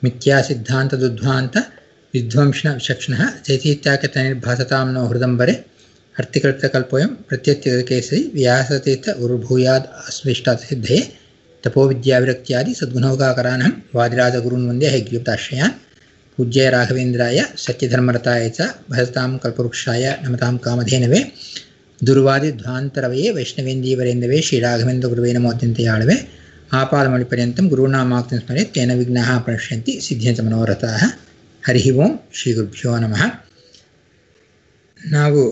ಮಿಥ್ಯಾ ಸಿದ್ಧಾಂತ ದುಧ್ವಾಂತ ವಿಧ್ವಂಸನ ವಿಚಕ್ಷಣ ಚೈತೀತ್ಯಾಕತ ನಿರ್ಭಾಸತಾಂ ನೋ ಹೃದಂಬರೆ ಅರ್ಥಿಕಲ್ಪಿತಕಲ್ಪೋಯಂ ಪ್ರತ್ಯತ್ಯಕೇಸರಿ ವ್ಯಾಸತೀರ್ಥ ಉರ್ಭೂಯಾದ್ ಅಸ್ಮಿಷ್ಟಾತ ಸಿದ್ಧಯೇ ತಪೋವಿದ್ಯಾವಿರಕ್ತ್ಯಾದಿ ಸದ್ಗುಣೋಗಾಕರಾನಹಂ ವಾದಿರಾಜಗುರುನ್ ವಂದೇ ಹೈಗ್ರೀಪ್ತಾಶ್ರಯಾನ್ ಪೂಜ್ಯ ರಾಘವೇಂದ್ರಾಯ ಸತ್ಯಧರ್ಮರತಾಯ ಚ ಭಜತಾಂ ಕಲ್ಪವೃಕ್ಷಾಯ ನಮತಾಂ ಕಾಮಧೇನವೇ ದುರ್ವಾದಿ ಧ್ವಾಂತರವಯೇ ವೈಷ್ಣವೇಂದೀವರೇಂದವೇ ಶ್ರೀರಾಘವೇಂದ್ರ ಗುರುವೇ ನಮೋತ್ಯಂತೆಯಾಳವೆ ಆಪಾದಮೌಳಿಪರ್ಯಂతం ಗುರುಣಾಮಾಕ್ತಿಂ ಸ್ಮರೆ ತೇನ ವಿಘ್ನಾಃ ಪ್ರಣಶ್ಯಂತಿ ಸಿದ್ಧ್ಯಂತ ಮನೋರಥಾಃ ಹರಿ ಓಂ ಶ್ರೀ ಗುರುಭ್ಯೋ ನಮಃ ನಾವು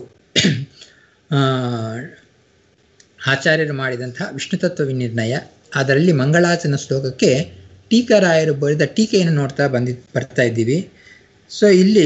ಆಚಾರ್ಯರು ಮಾಡಿದಂತಹ ವಿಷ್ಣು ತತ್ವ ವಿನಿರ್ಣಯ ಅದರಲ್ಲಿ ಮಂಗಳಾಚನ ಶ್ಲೋಕಕ್ಕೆ ಟೀಕಾರಾಯರು ಬರೆದ ಟೀಕೆಯನ್ನು ನೋಡ್ತಾ ಬಂದಿ ಬರ್ತಾ ಇದ್ದೀವಿ ಸೊ ಇಲ್ಲಿ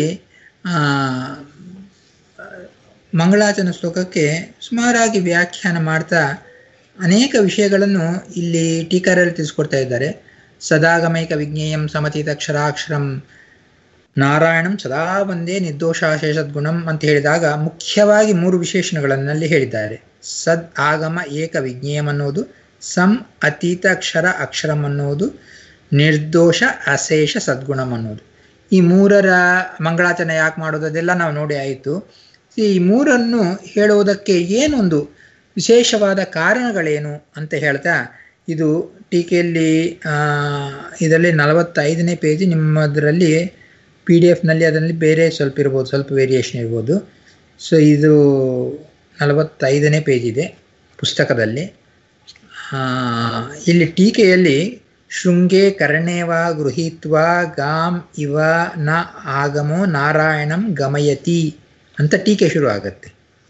ಮಂಗಳಾಚನ ಶ್ಲೋಕಕ್ಕೆ ಸುಮಾರಾಗಿ ವ್ಯಾಖ್ಯಾನ ಮಾಡ್ತಾ ಅನೇಕ ವಿಷಯಗಳನ್ನು ಇಲ್ಲಿ ಟೀಕಾರಲ್ಲಿ ತಿಳಿಸ್ಕೊಡ್ತಾ ಇದ್ದಾರೆ ಸದಾಗಮೈಕ ವಿಜ್ಞೇಯಂ ಸಮತೀತ ಅಕ್ಷರಾಕ್ಷರಂ ನಾರಾಯಣಂ ಸದಾ ಒಂದೇ ನಿರ್ದೋಷಾಶೇಷದ್ಗುಣಂ ಅಂತ ಹೇಳಿದಾಗ ಮುಖ್ಯವಾಗಿ ಮೂರು ವಿಶೇಷಣಗಳನ್ನಲ್ಲಿ ಹೇಳಿದ್ದಾರೆ ಸದ್ ಆಗಮ ಏಕ ವಿಜ್ಞೇಯಂ ಅನ್ನೋದು ಸಂ ಅತೀತ ಅಕ್ಷರ ಅಕ್ಷರಂ ಅನ್ನೋದು ನಿರ್ದೋಷ ಅಶೇಷ ಸದ್ಗುಣಂ ಅನ್ನೋದು ಈ ಮೂರರ ಮಂಗಳಾಚರಣೆ ಯಾಕೆ ಮಾಡೋದು ಅದೆಲ್ಲ ನಾವು ನೋಡಿ ಆಯಿತು ಈ ಮೂರನ್ನು ಹೇಳುವುದಕ್ಕೆ ಏನೊಂದು ವಿಶೇಷವಾದ ಕಾರಣಗಳೇನು ಅಂತ ಹೇಳ್ತಾ ಇದು ಟೀಕೆಯಲ್ಲಿ ಇದರಲ್ಲಿ ನಲವತ್ತೈದನೇ ಪೇಜ್ ನಿಮ್ಮದರಲ್ಲಿ ಪಿ ಡಿ ಎಫ್ನಲ್ಲಿ ಅದರಲ್ಲಿ ಬೇರೆ ಸ್ವಲ್ಪ ಇರ್ಬೋದು ಸ್ವಲ್ಪ ವೇರಿಯೇಷನ್ ಇರ್ಬೋದು ಸೊ ಇದು ನಲವತ್ತೈದನೇ ಪೇಜ್ ಇದೆ ಪುಸ್ತಕದಲ್ಲಿ ಇಲ್ಲಿ ಟೀಕೆಯಲ್ಲಿ ಶೃಂಗೇ ಕರ್ಣೇವ ಗೃಹೀತ್ವ ಗಾಮ್ ಇವ ನ ಆಗಮೋ ನಾರಾಯಣಂ ಗಮಯತಿ ಅಂತ ಟೀಕೆ ಶುರು ಆಗುತ್ತೆ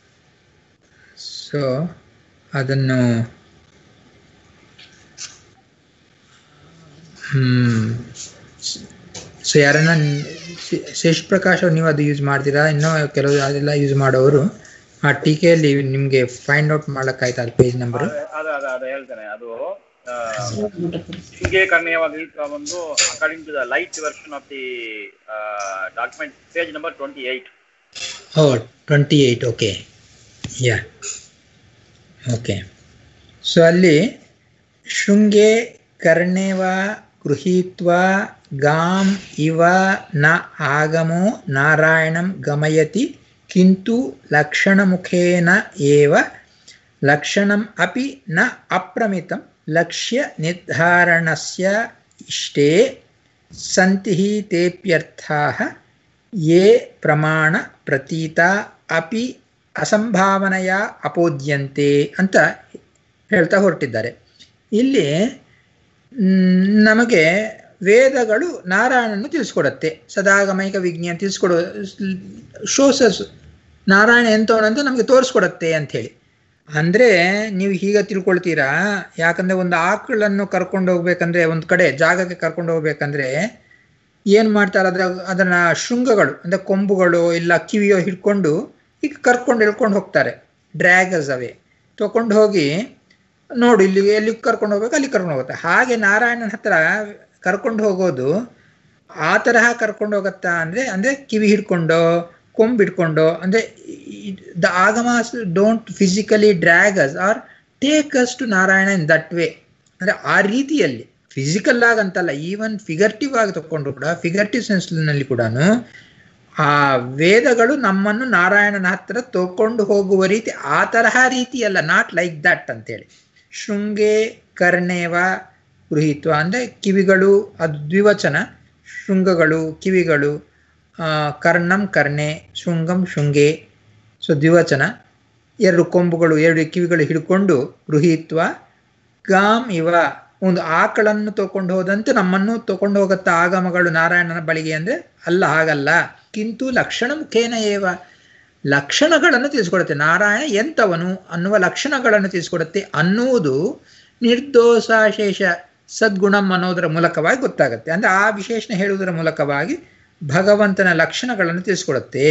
ಸೊ ಅದನ್ನು ಸೊ ಯಾರನ್ನ ಶೇಷ್ ಪ್ರಕಾಶ್ ಅವ್ರು ನೀವು ಅದು ಯೂಸ್ ಮಾಡ್ತೀರಾ ಇನ್ನೂ ಕೆಲವು ಅದೆಲ್ಲ ಯೂಸ್ ಮಾಡೋರು ಆ ಟೀಕೆಯಲ್ಲಿ ನಿಮಗೆ ಫೈಂಡ್ ಔಟ್ ಮಾಡ್ಲಿಕ್ಕಾಯ್ತಾ ಅದು ಪೇಜ್ ನಂಬರ್ ಅದು ಅದು ಅದು ಹೇಳ್ತೇನೆ ಅದು ಹಿಂಗೆ ಕರ್ಣೀಯವಾಗಿ ಒಂದು according to the light version of the document page number twenty eight oh twenty eight okay yeah okay so ಅಲ್ಲಿ ಶೃಂಗೆ ಕರ್ಣೇವ ಗೃಹೀತ್ವ ಗಾಂ ಇವ ನ ಆಗಮೋ ನಾರಾಯಣಂ ಗಮಯತಿ ಕಿಂತು ಲಕ್ಷಣಮುಖೇನ ಏವ ಲಕ್ಷಣಂ ಅಪಿ ನ ಅಪ್ರಮಿತಂ ಲಕ್ಷ್ಯ ನಿರ್ಧಾರಣಸ್ಯ ಇಷ್ಟೇ ಸಂತಿ ತೇಪ್ಯರ್ಥಾಃ ಯೇ ಪ್ರಮಾಣ ಪ್ರತೀತ ಅಪಿ ಅಸಂಭಾವನೆಯ ಅಪೋದ್ಯಂತೆ ಅಂತ ಹೇಳ್ತಾ ಹೊರಟಿದ್ದಾರೆ ಇಲ್ಲಿ ನಮಗೆ ವೇದಗಳು ನಾರಾಯಣನ್ನು ತಿಳಿಸ್ಕೊಡತ್ತೆ ಸದಾಗಮೈಕ ವಿಜ್ಞಾನ ತಿಳಿಸ್ಕೊಡೋ ಶೋಸಸ್ ನಾರಾಯಣ ಎಂತವನಂತ ನಮಗೆ ತೋರಿಸ್ಕೊಡತ್ತೆ ಅಂಥೇಳಿ ಅಂದರೆ ನೀವು ಹೀಗೆ ತಿಳ್ಕೊಳ್ತೀರಾ ಯಾಕಂದರೆ ಒಂದು ಆಕಳನ್ನು ಕರ್ಕೊಂಡು ಹೋಗ್ಬೇಕಂದ್ರೆ ಒಂದು ಕಡೆ ಜಾಗಕ್ಕೆ ಕರ್ಕೊಂಡು ಹೋಗ್ಬೇಕಂದ್ರೆ ಏನು ಮಾಡ್ತಾರೆ ಅದ್ರ ಅದನ್ನ ಶೃಂಗಗಳು ಅಂದರೆ ಕೊಂಬುಗಳು ಇಲ್ಲ ಕಿವಿಯೋ ಹಿಡ್ಕೊಂಡು ಈಗ ಕರ್ಕೊಂಡು ಹಿಡ್ಕೊಂಡು ಹೋಗ್ತಾರೆ ಡ್ರ್ಯಾಗಸ್ ಅವೇ ತಗೊಂಡು ಹೋಗಿ ನೋಡು ಇಲ್ಲಿ ಎಲ್ಲಿ ಕರ್ಕೊಂಡು ಹೋಗ್ಬೇಕು ಅಲ್ಲಿ ಕರ್ಕೊಂಡು ಹೋಗುತ್ತೆ ಹಾಗೆ ನಾರಾಯಣನ ಹತ್ರ ಕರ್ಕೊಂಡು ಹೋಗೋದು ಆ ತರಹ ಕರ್ಕೊಂಡು ಹೋಗುತ್ತಾ ಅಂದರೆ ಅಂದರೆ ಕಿವಿ ಹಿಡ್ಕೊಂಡು ಕೊಂಬು ಹಿಡ್ಕೊಂಡು ಅಂದರೆ the Agamas don't physically drag us or take us to Narayana in that way ಅಂದರೆ ಆ ರೀತಿಯಲ್ಲಿ ಫಿಸಿಕಲ್ ಆಗಿ ಅಂತಲ್ಲ ಈವನ್ ಫಿಗರ್ಟಿವ್ ಆಗಿ ತಗೊಂಡ್ರು ಕೂಡ ಫಿಗರ್ಟಿವ್ ಸೆನ್ಸ್ನಲ್ಲಿ ಕೂಡ ಆ ವೇದಗಳು ನಮ್ಮನ್ನು ನಾರಾಯಣನ ಹತ್ರ ತಗೊಂಡು ಹೋಗುವ ರೀತಿ ಆ ತರಹ ರೀತಿಯಲ್ಲ ನಾಟ್ ಲೈಕ್ ದಟ್ ಅಂತೇಳಿ ಶೃಂಗೇ ಕರ್ಣೇವ ಗೃಹೀತ್ವ ಅಂದರೆ ಕಿವಿಗಳು ಅದು ದ್ವಿವಚನ ಶೃಂಗಗಳು ಕಿವಿಗಳು ಕರ್ಣಂ ಕರ್ಣೆ ಶೃಂಗಂ ಶೃಂಗೆ ಸೊ ದ್ವಿವಚನ ಎರಡು ಕೊಂಬುಗಳು ಎರಡು ಕಿವಿಗಳು ಹಿಡ್ಕೊಂಡು ಗೃಹೀತ್ವ ಗಾಮ್ ಇವ ಒಂದು ಆಕಳನ್ನು ತಗೊಂಡು ಹೋದಂತೆ ನಮ್ಮನ್ನು ತಗೊಂಡು ಹೋಗುತ್ತಾ ಆಗಮಗಳು ನಾರಾಯಣನ ಬಳಿಗೆ ಅಂದರೆ ಅಲ್ಲ ಹಾಗಲ್ಲ ಕಿಂತು ಲಕ್ಷಣ ಮುಖೇನ ಏವ ಲಕ್ಷಣಗಳನ್ನು ತಿಳಿಸ್ಕೊಡುತ್ತೆ ನಾರಾಯಣ ಎಂಥವನು ಅನ್ನುವ ಲಕ್ಷಣಗಳನ್ನು ತಿಳಿಸ್ಕೊಡುತ್ತೆ ಅನ್ನುವುದು ನಿರ್ದೋಷಾಶೇಷ ಸದ್ಗುಣಂ ಅನ್ನೋದರ ಮೂಲಕವಾಗಿ ಗೊತ್ತಾಗುತ್ತೆ ಅಂದರೆ ಆ ವಿಶೇಷಣ ಹೇಳುವುದರ ಮೂಲಕವಾಗಿ ಭಗವಂತನ ಲಕ್ಷಣಗಳನ್ನು ತಿಳಿಸ್ಕೊಡುತ್ತೆ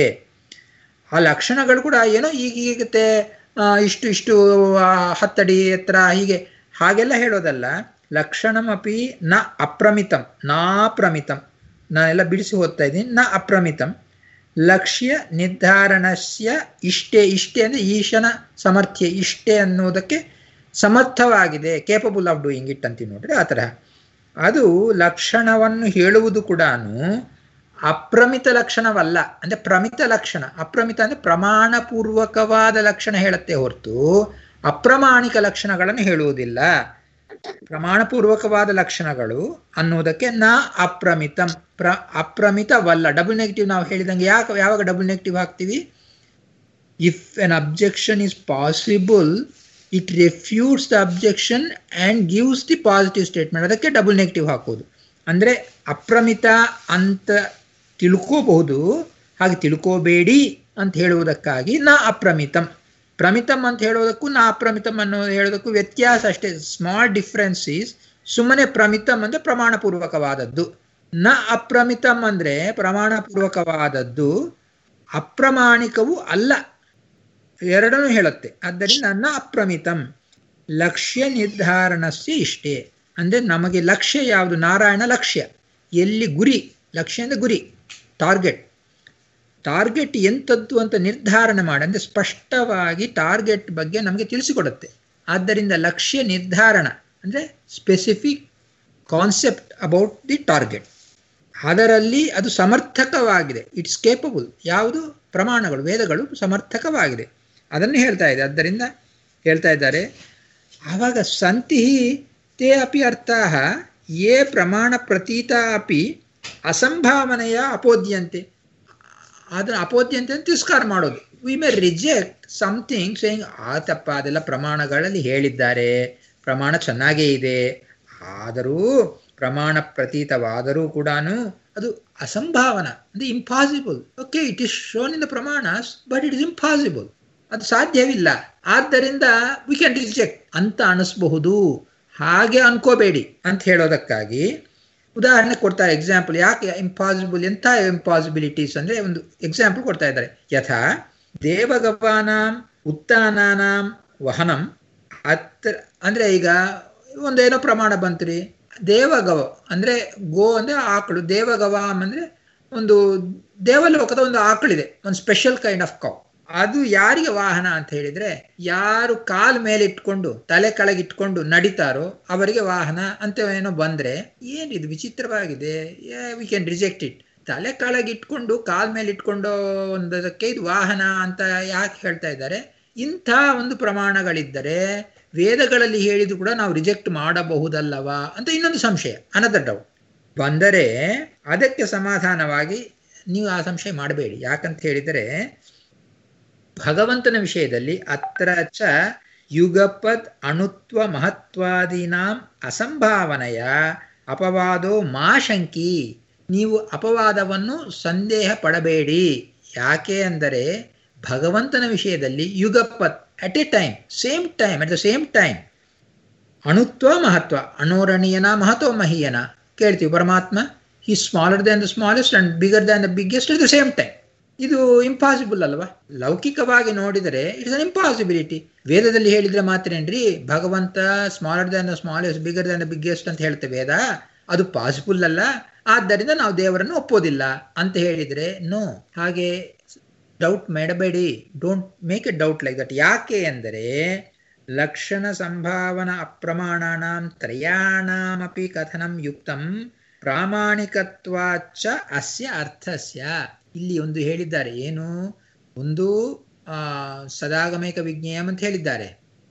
ಆ ಲಕ್ಷಣಗಳು ಕೂಡ ಏನೋ ಈಗೀಗತ್ತೆ ಇಷ್ಟು ಇಷ್ಟು ಹತ್ತಡಿ ಎತ್ತರ ಹೀಗೆ ಹಾಗೆಲ್ಲ ಹೇಳೋದಲ್ಲ ಲಕ್ಷಣಮಪಿ ನ ಅಪ್ರಮಿತಂ ನಾಪ್ರಮಿತಂ ನಾನೆಲ್ಲ ಬಿಡಿಸಿ ಓದ್ತಾ ಇದ್ದೀನಿ ನ ಅಪ್ರಮಿತಂ ಲಕ್ಷ್ಯ ನಿರ್ಧಾರಣಸ್ಯ ಇಷ್ಟೇ ಇಷ್ಟೇ ಅಂದರೆ ಈಶನ ಸಮರ್ಥ್ಯ ಇಷ್ಟೇ ಅನ್ನೋದಕ್ಕೆ ಸಮರ್ಥವಾಗಿದೆ ಕೇಪಬಲ್ ಆಫ್ ಡೂಯಿಂಗ್ ಇಟ್ ಅಂತೀವಿ ನೋಡ್ರಿ ಆ ತರಹ ಅದು ಲಕ್ಷಣವನ್ನು ಹೇಳುವುದು ಕೂಡ ಅಪ್ರಮಿತ ಲಕ್ಷಣವಲ್ಲ ಅಂದ್ರೆ ಪ್ರಮಿತ ಲಕ್ಷಣ ಅಪ್ರಮಿತ ಅಂದ್ರೆ ಪ್ರಮಾಣಪೂರ್ವಕವಾದ ಲಕ್ಷಣ ಹೇಳುತ್ತೆ ಹೊರತು ಅಪ್ರಮಾಣಿಕ ಲಕ್ಷಣಗಳನ್ನು ಹೇಳುವುದಿಲ್ಲ ಪ್ರಮಾಣಪೂರ್ವಕವಾದ ಲಕ್ಷಣಗಳು ಅನ್ನುವುದಕ್ಕೆ ನ ಅಪ್ರಮಿತಂ ಪ್ರ ಅಪ್ರಮಿತವಲ್ಲ ಡಬಲ್ ನೆಗೆಟಿವ್ ನಾವು ಹೇಳಿದಂಗೆ ಯಾಕೆ ಯಾವಾಗ ಡಬಲ್ ನೆಗೆಟಿವ್ ಹಾಕ್ತೀವಿ if an objection is possible it refutes the objection and gives the positive statement ಅದಕ್ಕೆ ಡಬಲ್ ನೆಗೆಟಿವ್ ಹಾಕೋದು ಅಂದರೆ ಅಪ್ರಮಿತ ಅಂತ ತಿಳ್ಕೋಬಹುದು ಹಾಗೆ ತಿಳ್ಕೋಬೇಡಿ ಅಂತ ಹೇಳುವುದಕ್ಕಾಗಿ ನ ಅಪ್ರಮಿತಂ ಪ್ರಮಿತಂ ಅಂತ ಹೇಳೋದಕ್ಕೂ ನಾ ಅಪ್ರಮಿತಂ ಅನ್ನೋ ಹೇಳೋದಕ್ಕೂ ವ್ಯತ್ಯಾಸ ಅಷ್ಟೇ ಸ್ಮಾಲ್ ಡಿಫ್ರೆನ್ಸ್ ಈಸ್ ಸುಮ್ಮನೆ ಪ್ರಮಿತಂ ಅಂದರೆ ಪ್ರಮಾಣಪೂರ್ವಕವಾದದ್ದು ನ ಅಪ್ರಮಿತಂ ಅಂದರೆ ಪ್ರಮಾಣಪೂರ್ವಕವಾದದ್ದು ಅಪ್ರಮಾಣಿಕವೂ ಅಲ್ಲ ಎರಡನ್ನೂ ಹೇಳುತ್ತೆ ಆದ್ದರಿಂದ ನ ಅಪ್ರಮಿತಂ ಲಕ್ಷ್ಯ ನಿರ್ಧಾರಣಸ್ಯ ಇಷ್ಟೇ ಅಂದರೆ ನಮಗೆ ಲಕ್ಷ್ಯ ಯಾವುದು ನಾರಾಯಣ ಲಕ್ಷ್ಯ ಎಲ್ಲಿ ಗುರಿ ಲಕ್ಷ್ಯ ಅಂದರೆ ಗುರಿ ಟಾರ್ಗೆಟ್ ಟಾರ್ಗೆಟ್ ಎಂಥದ್ದು ಅಂತ ನಿರ್ಧಾರ ಮಾಡಿ ಅಂದರೆ ಸ್ಪಷ್ಟವಾಗಿ ಟಾರ್ಗೆಟ್ ಬಗ್ಗೆ ನಮಗೆ ತಿಳಿಸಿಕೊಡುತ್ತೆ ಆದ್ದರಿಂದ ಲಕ್ಷ್ಯ ನಿರ್ಧಾರಣ ಅಂದರೆ specific concept about the target ಅದರಲ್ಲಿ ಅದು ಸಮರ್ಥಕವಾಗಿದೆ ಇಟ್ಸ್ ಕೇಪಬಲ್ ಯಾವುದು ಪ್ರಮಾಣಗಳು ವೇದಗಳು ಸಮರ್ಥಕವಾಗಿದೆ ಅದನ್ನು ಹೇಳ್ತಾ ಇದೆ ಆದ್ದರಿಂದ ಹೇಳ್ತಾ ಇದ್ದಾರೆ ಆವಾಗ ಸಂತಿ ತೇ ಅಪಿ ಅರ್ಥ ಯೇ ಪ್ರಮಾಣ ಪ್ರತೀತ ಅಪಿ ಅಸಂಭಾವನೆಯ ಅಪೋದ್ಯಂತೆ ಅದನ್ನು ಅಪೋದ್ಯಂತೆ ಅಂತ ತಿರಸ್ಕಾರ ಮಾಡೋದು we may reject something saying ಆತಪ್ಪ ಅದೆಲ್ಲ ಪ್ರಮಾಣಗಳಲ್ಲಿ ಹೇಳಿದ್ದಾರೆ ಪ್ರಮಾಣ ಚೆನ್ನಾಗೇ ಇದೆ ಆದರೂ ಪ್ರಮಾಣ ಪ್ರತೀತವಾದರೂ ಕೂಡ ಅದು ಅಸಂಭಾವನ ಅಂದರೆ impossible okay it is shown in the ಪ್ರಮಾಣಸ್ ಬಟ್ ಇಟ್ ಇಸ್ ಇಂಪಾಸಿಬಲ್ ಅದು ಸಾಧ್ಯವಿಲ್ಲ ಆದ್ದರಿಂದ ವಿ ಕ್ಯಾನ್ ರಿಜೆಕ್ಟ್ ಅಂತ ಅನಿಸ್ಬಹುದು ಹಾಗೆ ಅನ್ಕೋಬೇಡಿ ಅಂತ ಹೇಳೋದಕ್ಕಾಗಿ ಉದಾಹರಣೆ ಕೊಡ್ತಾರೆ ಎಕ್ಸಾಂಪಲ್ ಯಾಕೆ ಇಂಪಾಸಿಬಲ್ ಎಂಥ ಇಂಪಾಸಿಬಿಲಿಟೀಸ್ ಅಂದರೆ ಒಂದು ಎಕ್ಸಾಂಪಲ್ ಕೊಡ್ತಾ ಇದ್ದಾರೆ ಯಥಾ ದೇವಗವಾನಾಂ ಉತ್ತಾನಾನಾಂ ವಹನಂ ಹತ್ರ ಅಂದರೆ ಈಗ ಒಂದೇನೋ ಪ್ರಮಾಣ ಬಂತು ದೇವಗವ ಅಂದರೆ ಗೋ ಅಂದರೆ ಆಕಳು ದೇವಗವಾಮ್ ಅಂದರೆ ಒಂದು ದೇವಲೋಕದ ಒಂದು ಆಕಳಿದೆ ಒಂದು ಸ್ಪೆಷಲ್ ಕೈಂಡ್ ಆಫ್ ಕೌ ಅದು ಯಾರಿಗೆ ವಾಹನ ಅಂತ ಹೇಳಿದ್ರೆ ಯಾರು ಕಾಲ್ ಮೇಲೆ ಇಟ್ಕೊಂಡು ತಲೆ ಕೆಳಗಿಟ್ಕೊಂಡು ನಡಿತಾರೋ ಅವರಿಗೆ ವಾಹನ ಅಂತ ಏನೋ ಬಂದ್ರೆ ಏನಿದು ವಿಚಿತ್ರವಾಗಿದೆ ವಿ ಕ್ಯಾನ್ ರಿಜೆಕ್ಟ್ ಇಟ್ ತಲೆ ಕೆಳಗಿಟ್ಕೊಂಡು ಕಾಲ್ ಮೇಲೆ ಇಟ್ಕೊಂಡು ಒಂದಕ್ಕೆ ಇದು ವಾಹನ ಅಂತ ಯಾಕೆ ಹೇಳ್ತಾ ಇದ್ದಾರೆ ಇಂಥ ಒಂದು ಪ್ರಮಾಣಗಳಿದ್ದರೆ ವೇದಗಳಲ್ಲಿ ಹೇಳಿದ್ರು ಕೂಡ ನಾವು ರಿಜೆಕ್ಟ್ ಮಾಡಬಹುದಲ್ಲವಾ ಅಂತ ಇನ್ನೊಂದು ಸಂಶಯ ಅನದರ್ ಡೌಟ್ ಬಂದರೆ ಅದಕ್ಕೆ ಸಮಾಧಾನವಾಗಿ ನೀವು ಆ ಸಂಶಯ ಮಾಡಬೇಡಿ ಯಾಕಂತ ಹೇಳಿದರೆ ಭಗವಂತನ ವಿಷಯದಲ್ಲಿ ಅತ್ರ ಚ ಯುಗಪದ್ ಅಣುತ್ವ ಮಹತ್ವಾದೀನಾಂ ಅಸಂಭಾವನೆಯ ಅಪವಾದೋ ಮಾ ಶಂಕಿ ನೀವು ಅಪವಾದವನ್ನು ಸಂದೇಹ ಪಡಬೇಡಿ ಯಾಕೆ ಅಂದರೆ ಭಗವಂತನ ವಿಷಯದಲ್ಲಿ ಯುಗಪತ್ at a time same time at the same time ಅಣುತ್ವ ಮಹತ್ವ ಅಣೋರಣೀಯನ ಮಹತ್ವ ಮಹೀಯನ ಕೇಳ್ತೀವಿ ಪರಮಾತ್ಮ ಈ smaller than the smallest and bigger than the biggest at the same time ಇದು ಇಂಪಾಸಿಬಲ್ ಅಲ್ವಾ ಲೌಕಿಕವಾಗಿ ನೋಡಿದರೆ ಇಟ್ಸ್ ಅನ್ ಇಂಪಾಸಿಬಿಲಿಟಿ ವೇದದಲ್ಲಿ ಹೇಳಿದ್ರೆ ಮಾತ್ರೇನ್ರಿ ಭಗವಂತ smaller than the smallest bigger than the biggest ಅಂತ ಹೇಳುತ್ತೆ ವೇದ ಅದು ಪಾಸಿಬಲ್ ಅಲ್ಲ ಆದ್ದರಿಂದ ನಾವು ದೇವರನ್ನು ಒಪ್ಪೋದಿಲ್ಲ ಅಂತ ಹೇಳಿದ್ರೆ ನೋ ಹಾಗೆ ಡೌಟ್ ಮಾಡಬೇಡಿ don't make a doubt like that ಯಾಕೆ ಅಂದರೆ ಲಕ್ಷಣ ಸಂಭಾವನ ಅಪ್ರಮಾಣಾನಾಂ ತ್ರಯಾಣಾಮಪಿ ಕಥನಂ ಯುಕ್ತಂ ಪ್ರಾಮಾಣಿಕತ್ವಾಚ ಅಸ್ಯ ಅರ್ಥಸ್ಯ ಇಲ್ಲಿ ಒಂದು ಹೇಳಿದ್ದಾರೆ ಏನು ಒಂದು ಆ ಸದಾಗಮೇಕ ವಿಜ್ಞೇಯಂ ಅಂತ ಹೇಳಿದ್ದಾರೆ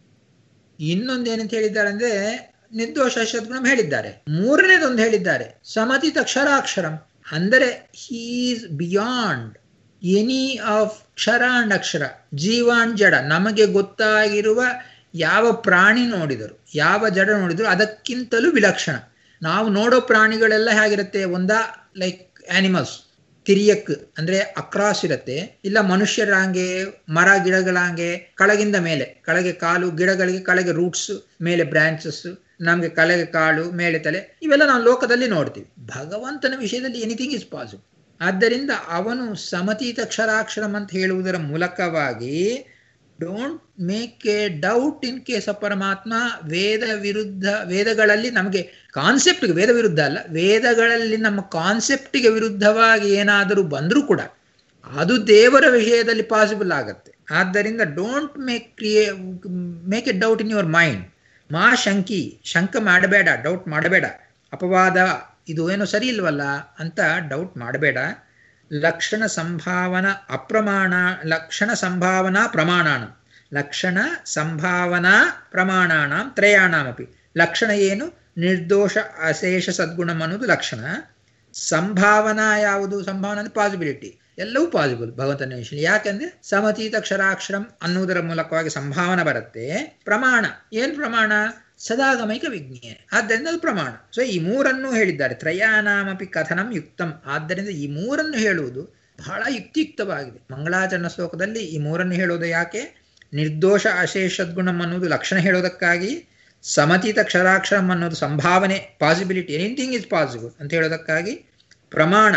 ಇನ್ನೊಂದು ಏನಂತ ಹೇಳಿದ್ದಾರೆ ಅಂದ್ರೆ ನಿರ್ದೋಷ ಶದ್ಗುಣಂ ಹೇಳಿದ್ದಾರೆ ಮೂರನೇದೊಂದು ಹೇಳಿದ್ದಾರೆ ಸಮತಿತ ಅಕ್ಷರಾಕ್ಷರಂ ಅಂದರೆ ಹೀಸ್ ಬಿಯಾಂಡ್ ಎನಿ ಆಫ್ ಕ್ಷರ ಅಂಡ್ ಅಕ್ಷರ ಜೀವಾನ್ ಜಡ ನಮಗೆ ಗೊತ್ತಾಗಿರುವ ಯಾವ ಪ್ರಾಣಿ ನೋಡಿದರು ಯಾವ ಜಡ ನೋಡಿದರು ಅದಕ್ಕಿಂತಲೂ ವಿಲಕ್ಷಣ ನಾವು ನೋಡೋ ಪ್ರಾಣಿಗಳೆಲ್ಲ ಹೇಗಿರುತ್ತೆ ಒಂದ ಲೈಕ್ ಆನಿಮಲ್ಸ್ ತಿರಿಯಕ್ ಅಂದ್ರೆ ಅಕ್ರಾಸ್ ಇರುತ್ತೆ ಇಲ್ಲ ಮನುಷ್ಯರ ಹಂಗೆ ಮರ ಗಿಡಗಳಂಗೆ ಕೆಳಗಿಂದ ಮೇಲೆ ಕೆಳಗೆ ಕಾಲು ಗಿಡಗಳಿಗೆ ಕೆಳಗೆ ರೂಟ್ಸ್ ಮೇಲೆ ಬ್ರಾಂಚಸ್ ನಮಗೆ ಕೆಳಗೆ ಕಾಳು ಮೇಲೆ ತಲೆ ಇವೆಲ್ಲ ನಾವು ಲೋಕದಲ್ಲಿ ನೋಡ್ತೀವಿ ಭಗವಂತನ ವಿಷಯದಲ್ಲಿ ಎನಿಥಿಂಗ್ ಇಸ್ ಪಾಸಿಬಲ್ ಆದ್ದರಿಂದ ಅವನು ಸಮತೀತ ಅಕ್ಷರಾಕ್ಷರಂ ಅಂತ ಹೇಳುವುದರ ಮೂಲಕವಾಗಿ don't make a doubt in case of Paramatma ವೇದ ವಿರುದ್ಧ ವೇದಗಳಲ್ಲಿ ನಮಗೆ ಕಾನ್ಸೆಪ್ಟ್ಗೆ ವೇದ ವಿರುದ್ಧ ಅಲ್ಲ ವೇದಗಳಲ್ಲಿ ನಮ್ಮ ಕಾನ್ಸೆಪ್ಟಿಗೆ ವಿರುದ್ಧವಾಗಿ ಏನಾದರೂ ಬಂದರೂ ಕೂಡ ಅದು ದೇವರ ವಿಷಯದಲ್ಲಿ ಪಾಸಿಬಲ್ ಆಗುತ್ತೆ ಆದ್ದರಿಂದ don't make create make a doubt in your mind ಮಾ ಶಂಕಿ ಶಂಕ ಮಾಡಬೇಡ ಡೌಟ್ ಮಾಡಬೇಡ ಅಪವಾದ ಇದು ಏನೋ ಸರಿ ಇಲ್ವಲ್ಲ ಅಂತ ಡೌಟ್ ಮಾಡಬೇಡ ಲಕ್ಷಣ ಸಂಭಾವನಾ ಅಪ್ರಮಾಣ ಲಕ್ಷಣ ಸಂಭಾವನಾ ಪ್ರಮಾಣಾಣ ಲಕ್ಷಣ ಸಂಭಾವನಾ ಪ್ರಮಾಣಾಣ ತ್ರಯಾಣಮಪಿ ಲಕ್ಷಣ ಏನು ನಿರ್ದೋಷ ಅಶೇಷ ಸದ್ಗುಣಂ ಅನ್ನೋದು ಲಕ್ಷಣ ಸಂಭಾವನಾ ಯಾವುದು ಸಂಭಾವನಾ ಅಂದ್ರೆ ಪಾಸಿಬಿಲಿಟಿ ಎಲ್ಲವೂ ಪಾಸಿಬಲ್ ಭಗವಂತನ ವಿಷಯ ಯಾಕಂದ್ರೆ ಸಮತೀತ ಕ್ಷರಾಕ್ಷರಂ ಅನ್ನುವುದರ ಮೂಲಕವಾಗಿ ಸಂಭಾವನೆ ಬರುತ್ತೆ ಪ್ರಮಾಣ ಏನ್ ಪ್ರಮಾಣ ಸದಾಗಮೈಕ ವಿಜ್ಞೆ ಆದ್ದರಿಂದ ಅದು ಪ್ರಮಾಣ ಸೊ ಈ ಮೂರನ್ನು ಹೇಳಿದ್ದಾರೆ ತ್ರಯಾನಾಮಪಿ ಕಥನಂ ಯುಕ್ತಂ ಆದ್ದರಿಂದ ಈ ಮೂರನ್ನು ಹೇಳುವುದು ಬಹಳ ಯುಕ್ತಿಯುಕ್ತವಾಗಿದೆ ಮಂಗಳಾಚರಣ ಶ್ಲೋಕದಲ್ಲಿ ಈ ಮೂರನ್ನು ಹೇಳುವುದು ಯಾಕೆ ನಿರ್ದೋಷ ಅಶೇಷದ್ಗುಣಂ ಅನ್ನೋದು ಲಕ್ಷಣ ಹೇಳೋದಕ್ಕಾಗಿ ಸಮತೀತ ಕ್ಷರಾಕ್ಷರಂ ಅನ್ನೋದು ಸಂಭಾವನೆ ಪಾಸಿಬಿಲಿಟಿ ಎನಿಥಿಂಗ್ ಇಸ್ ಪಾಸಿಬಲ್ ಅಂತ ಹೇಳೋದಕ್ಕಾಗಿ ಪ್ರಮಾಣ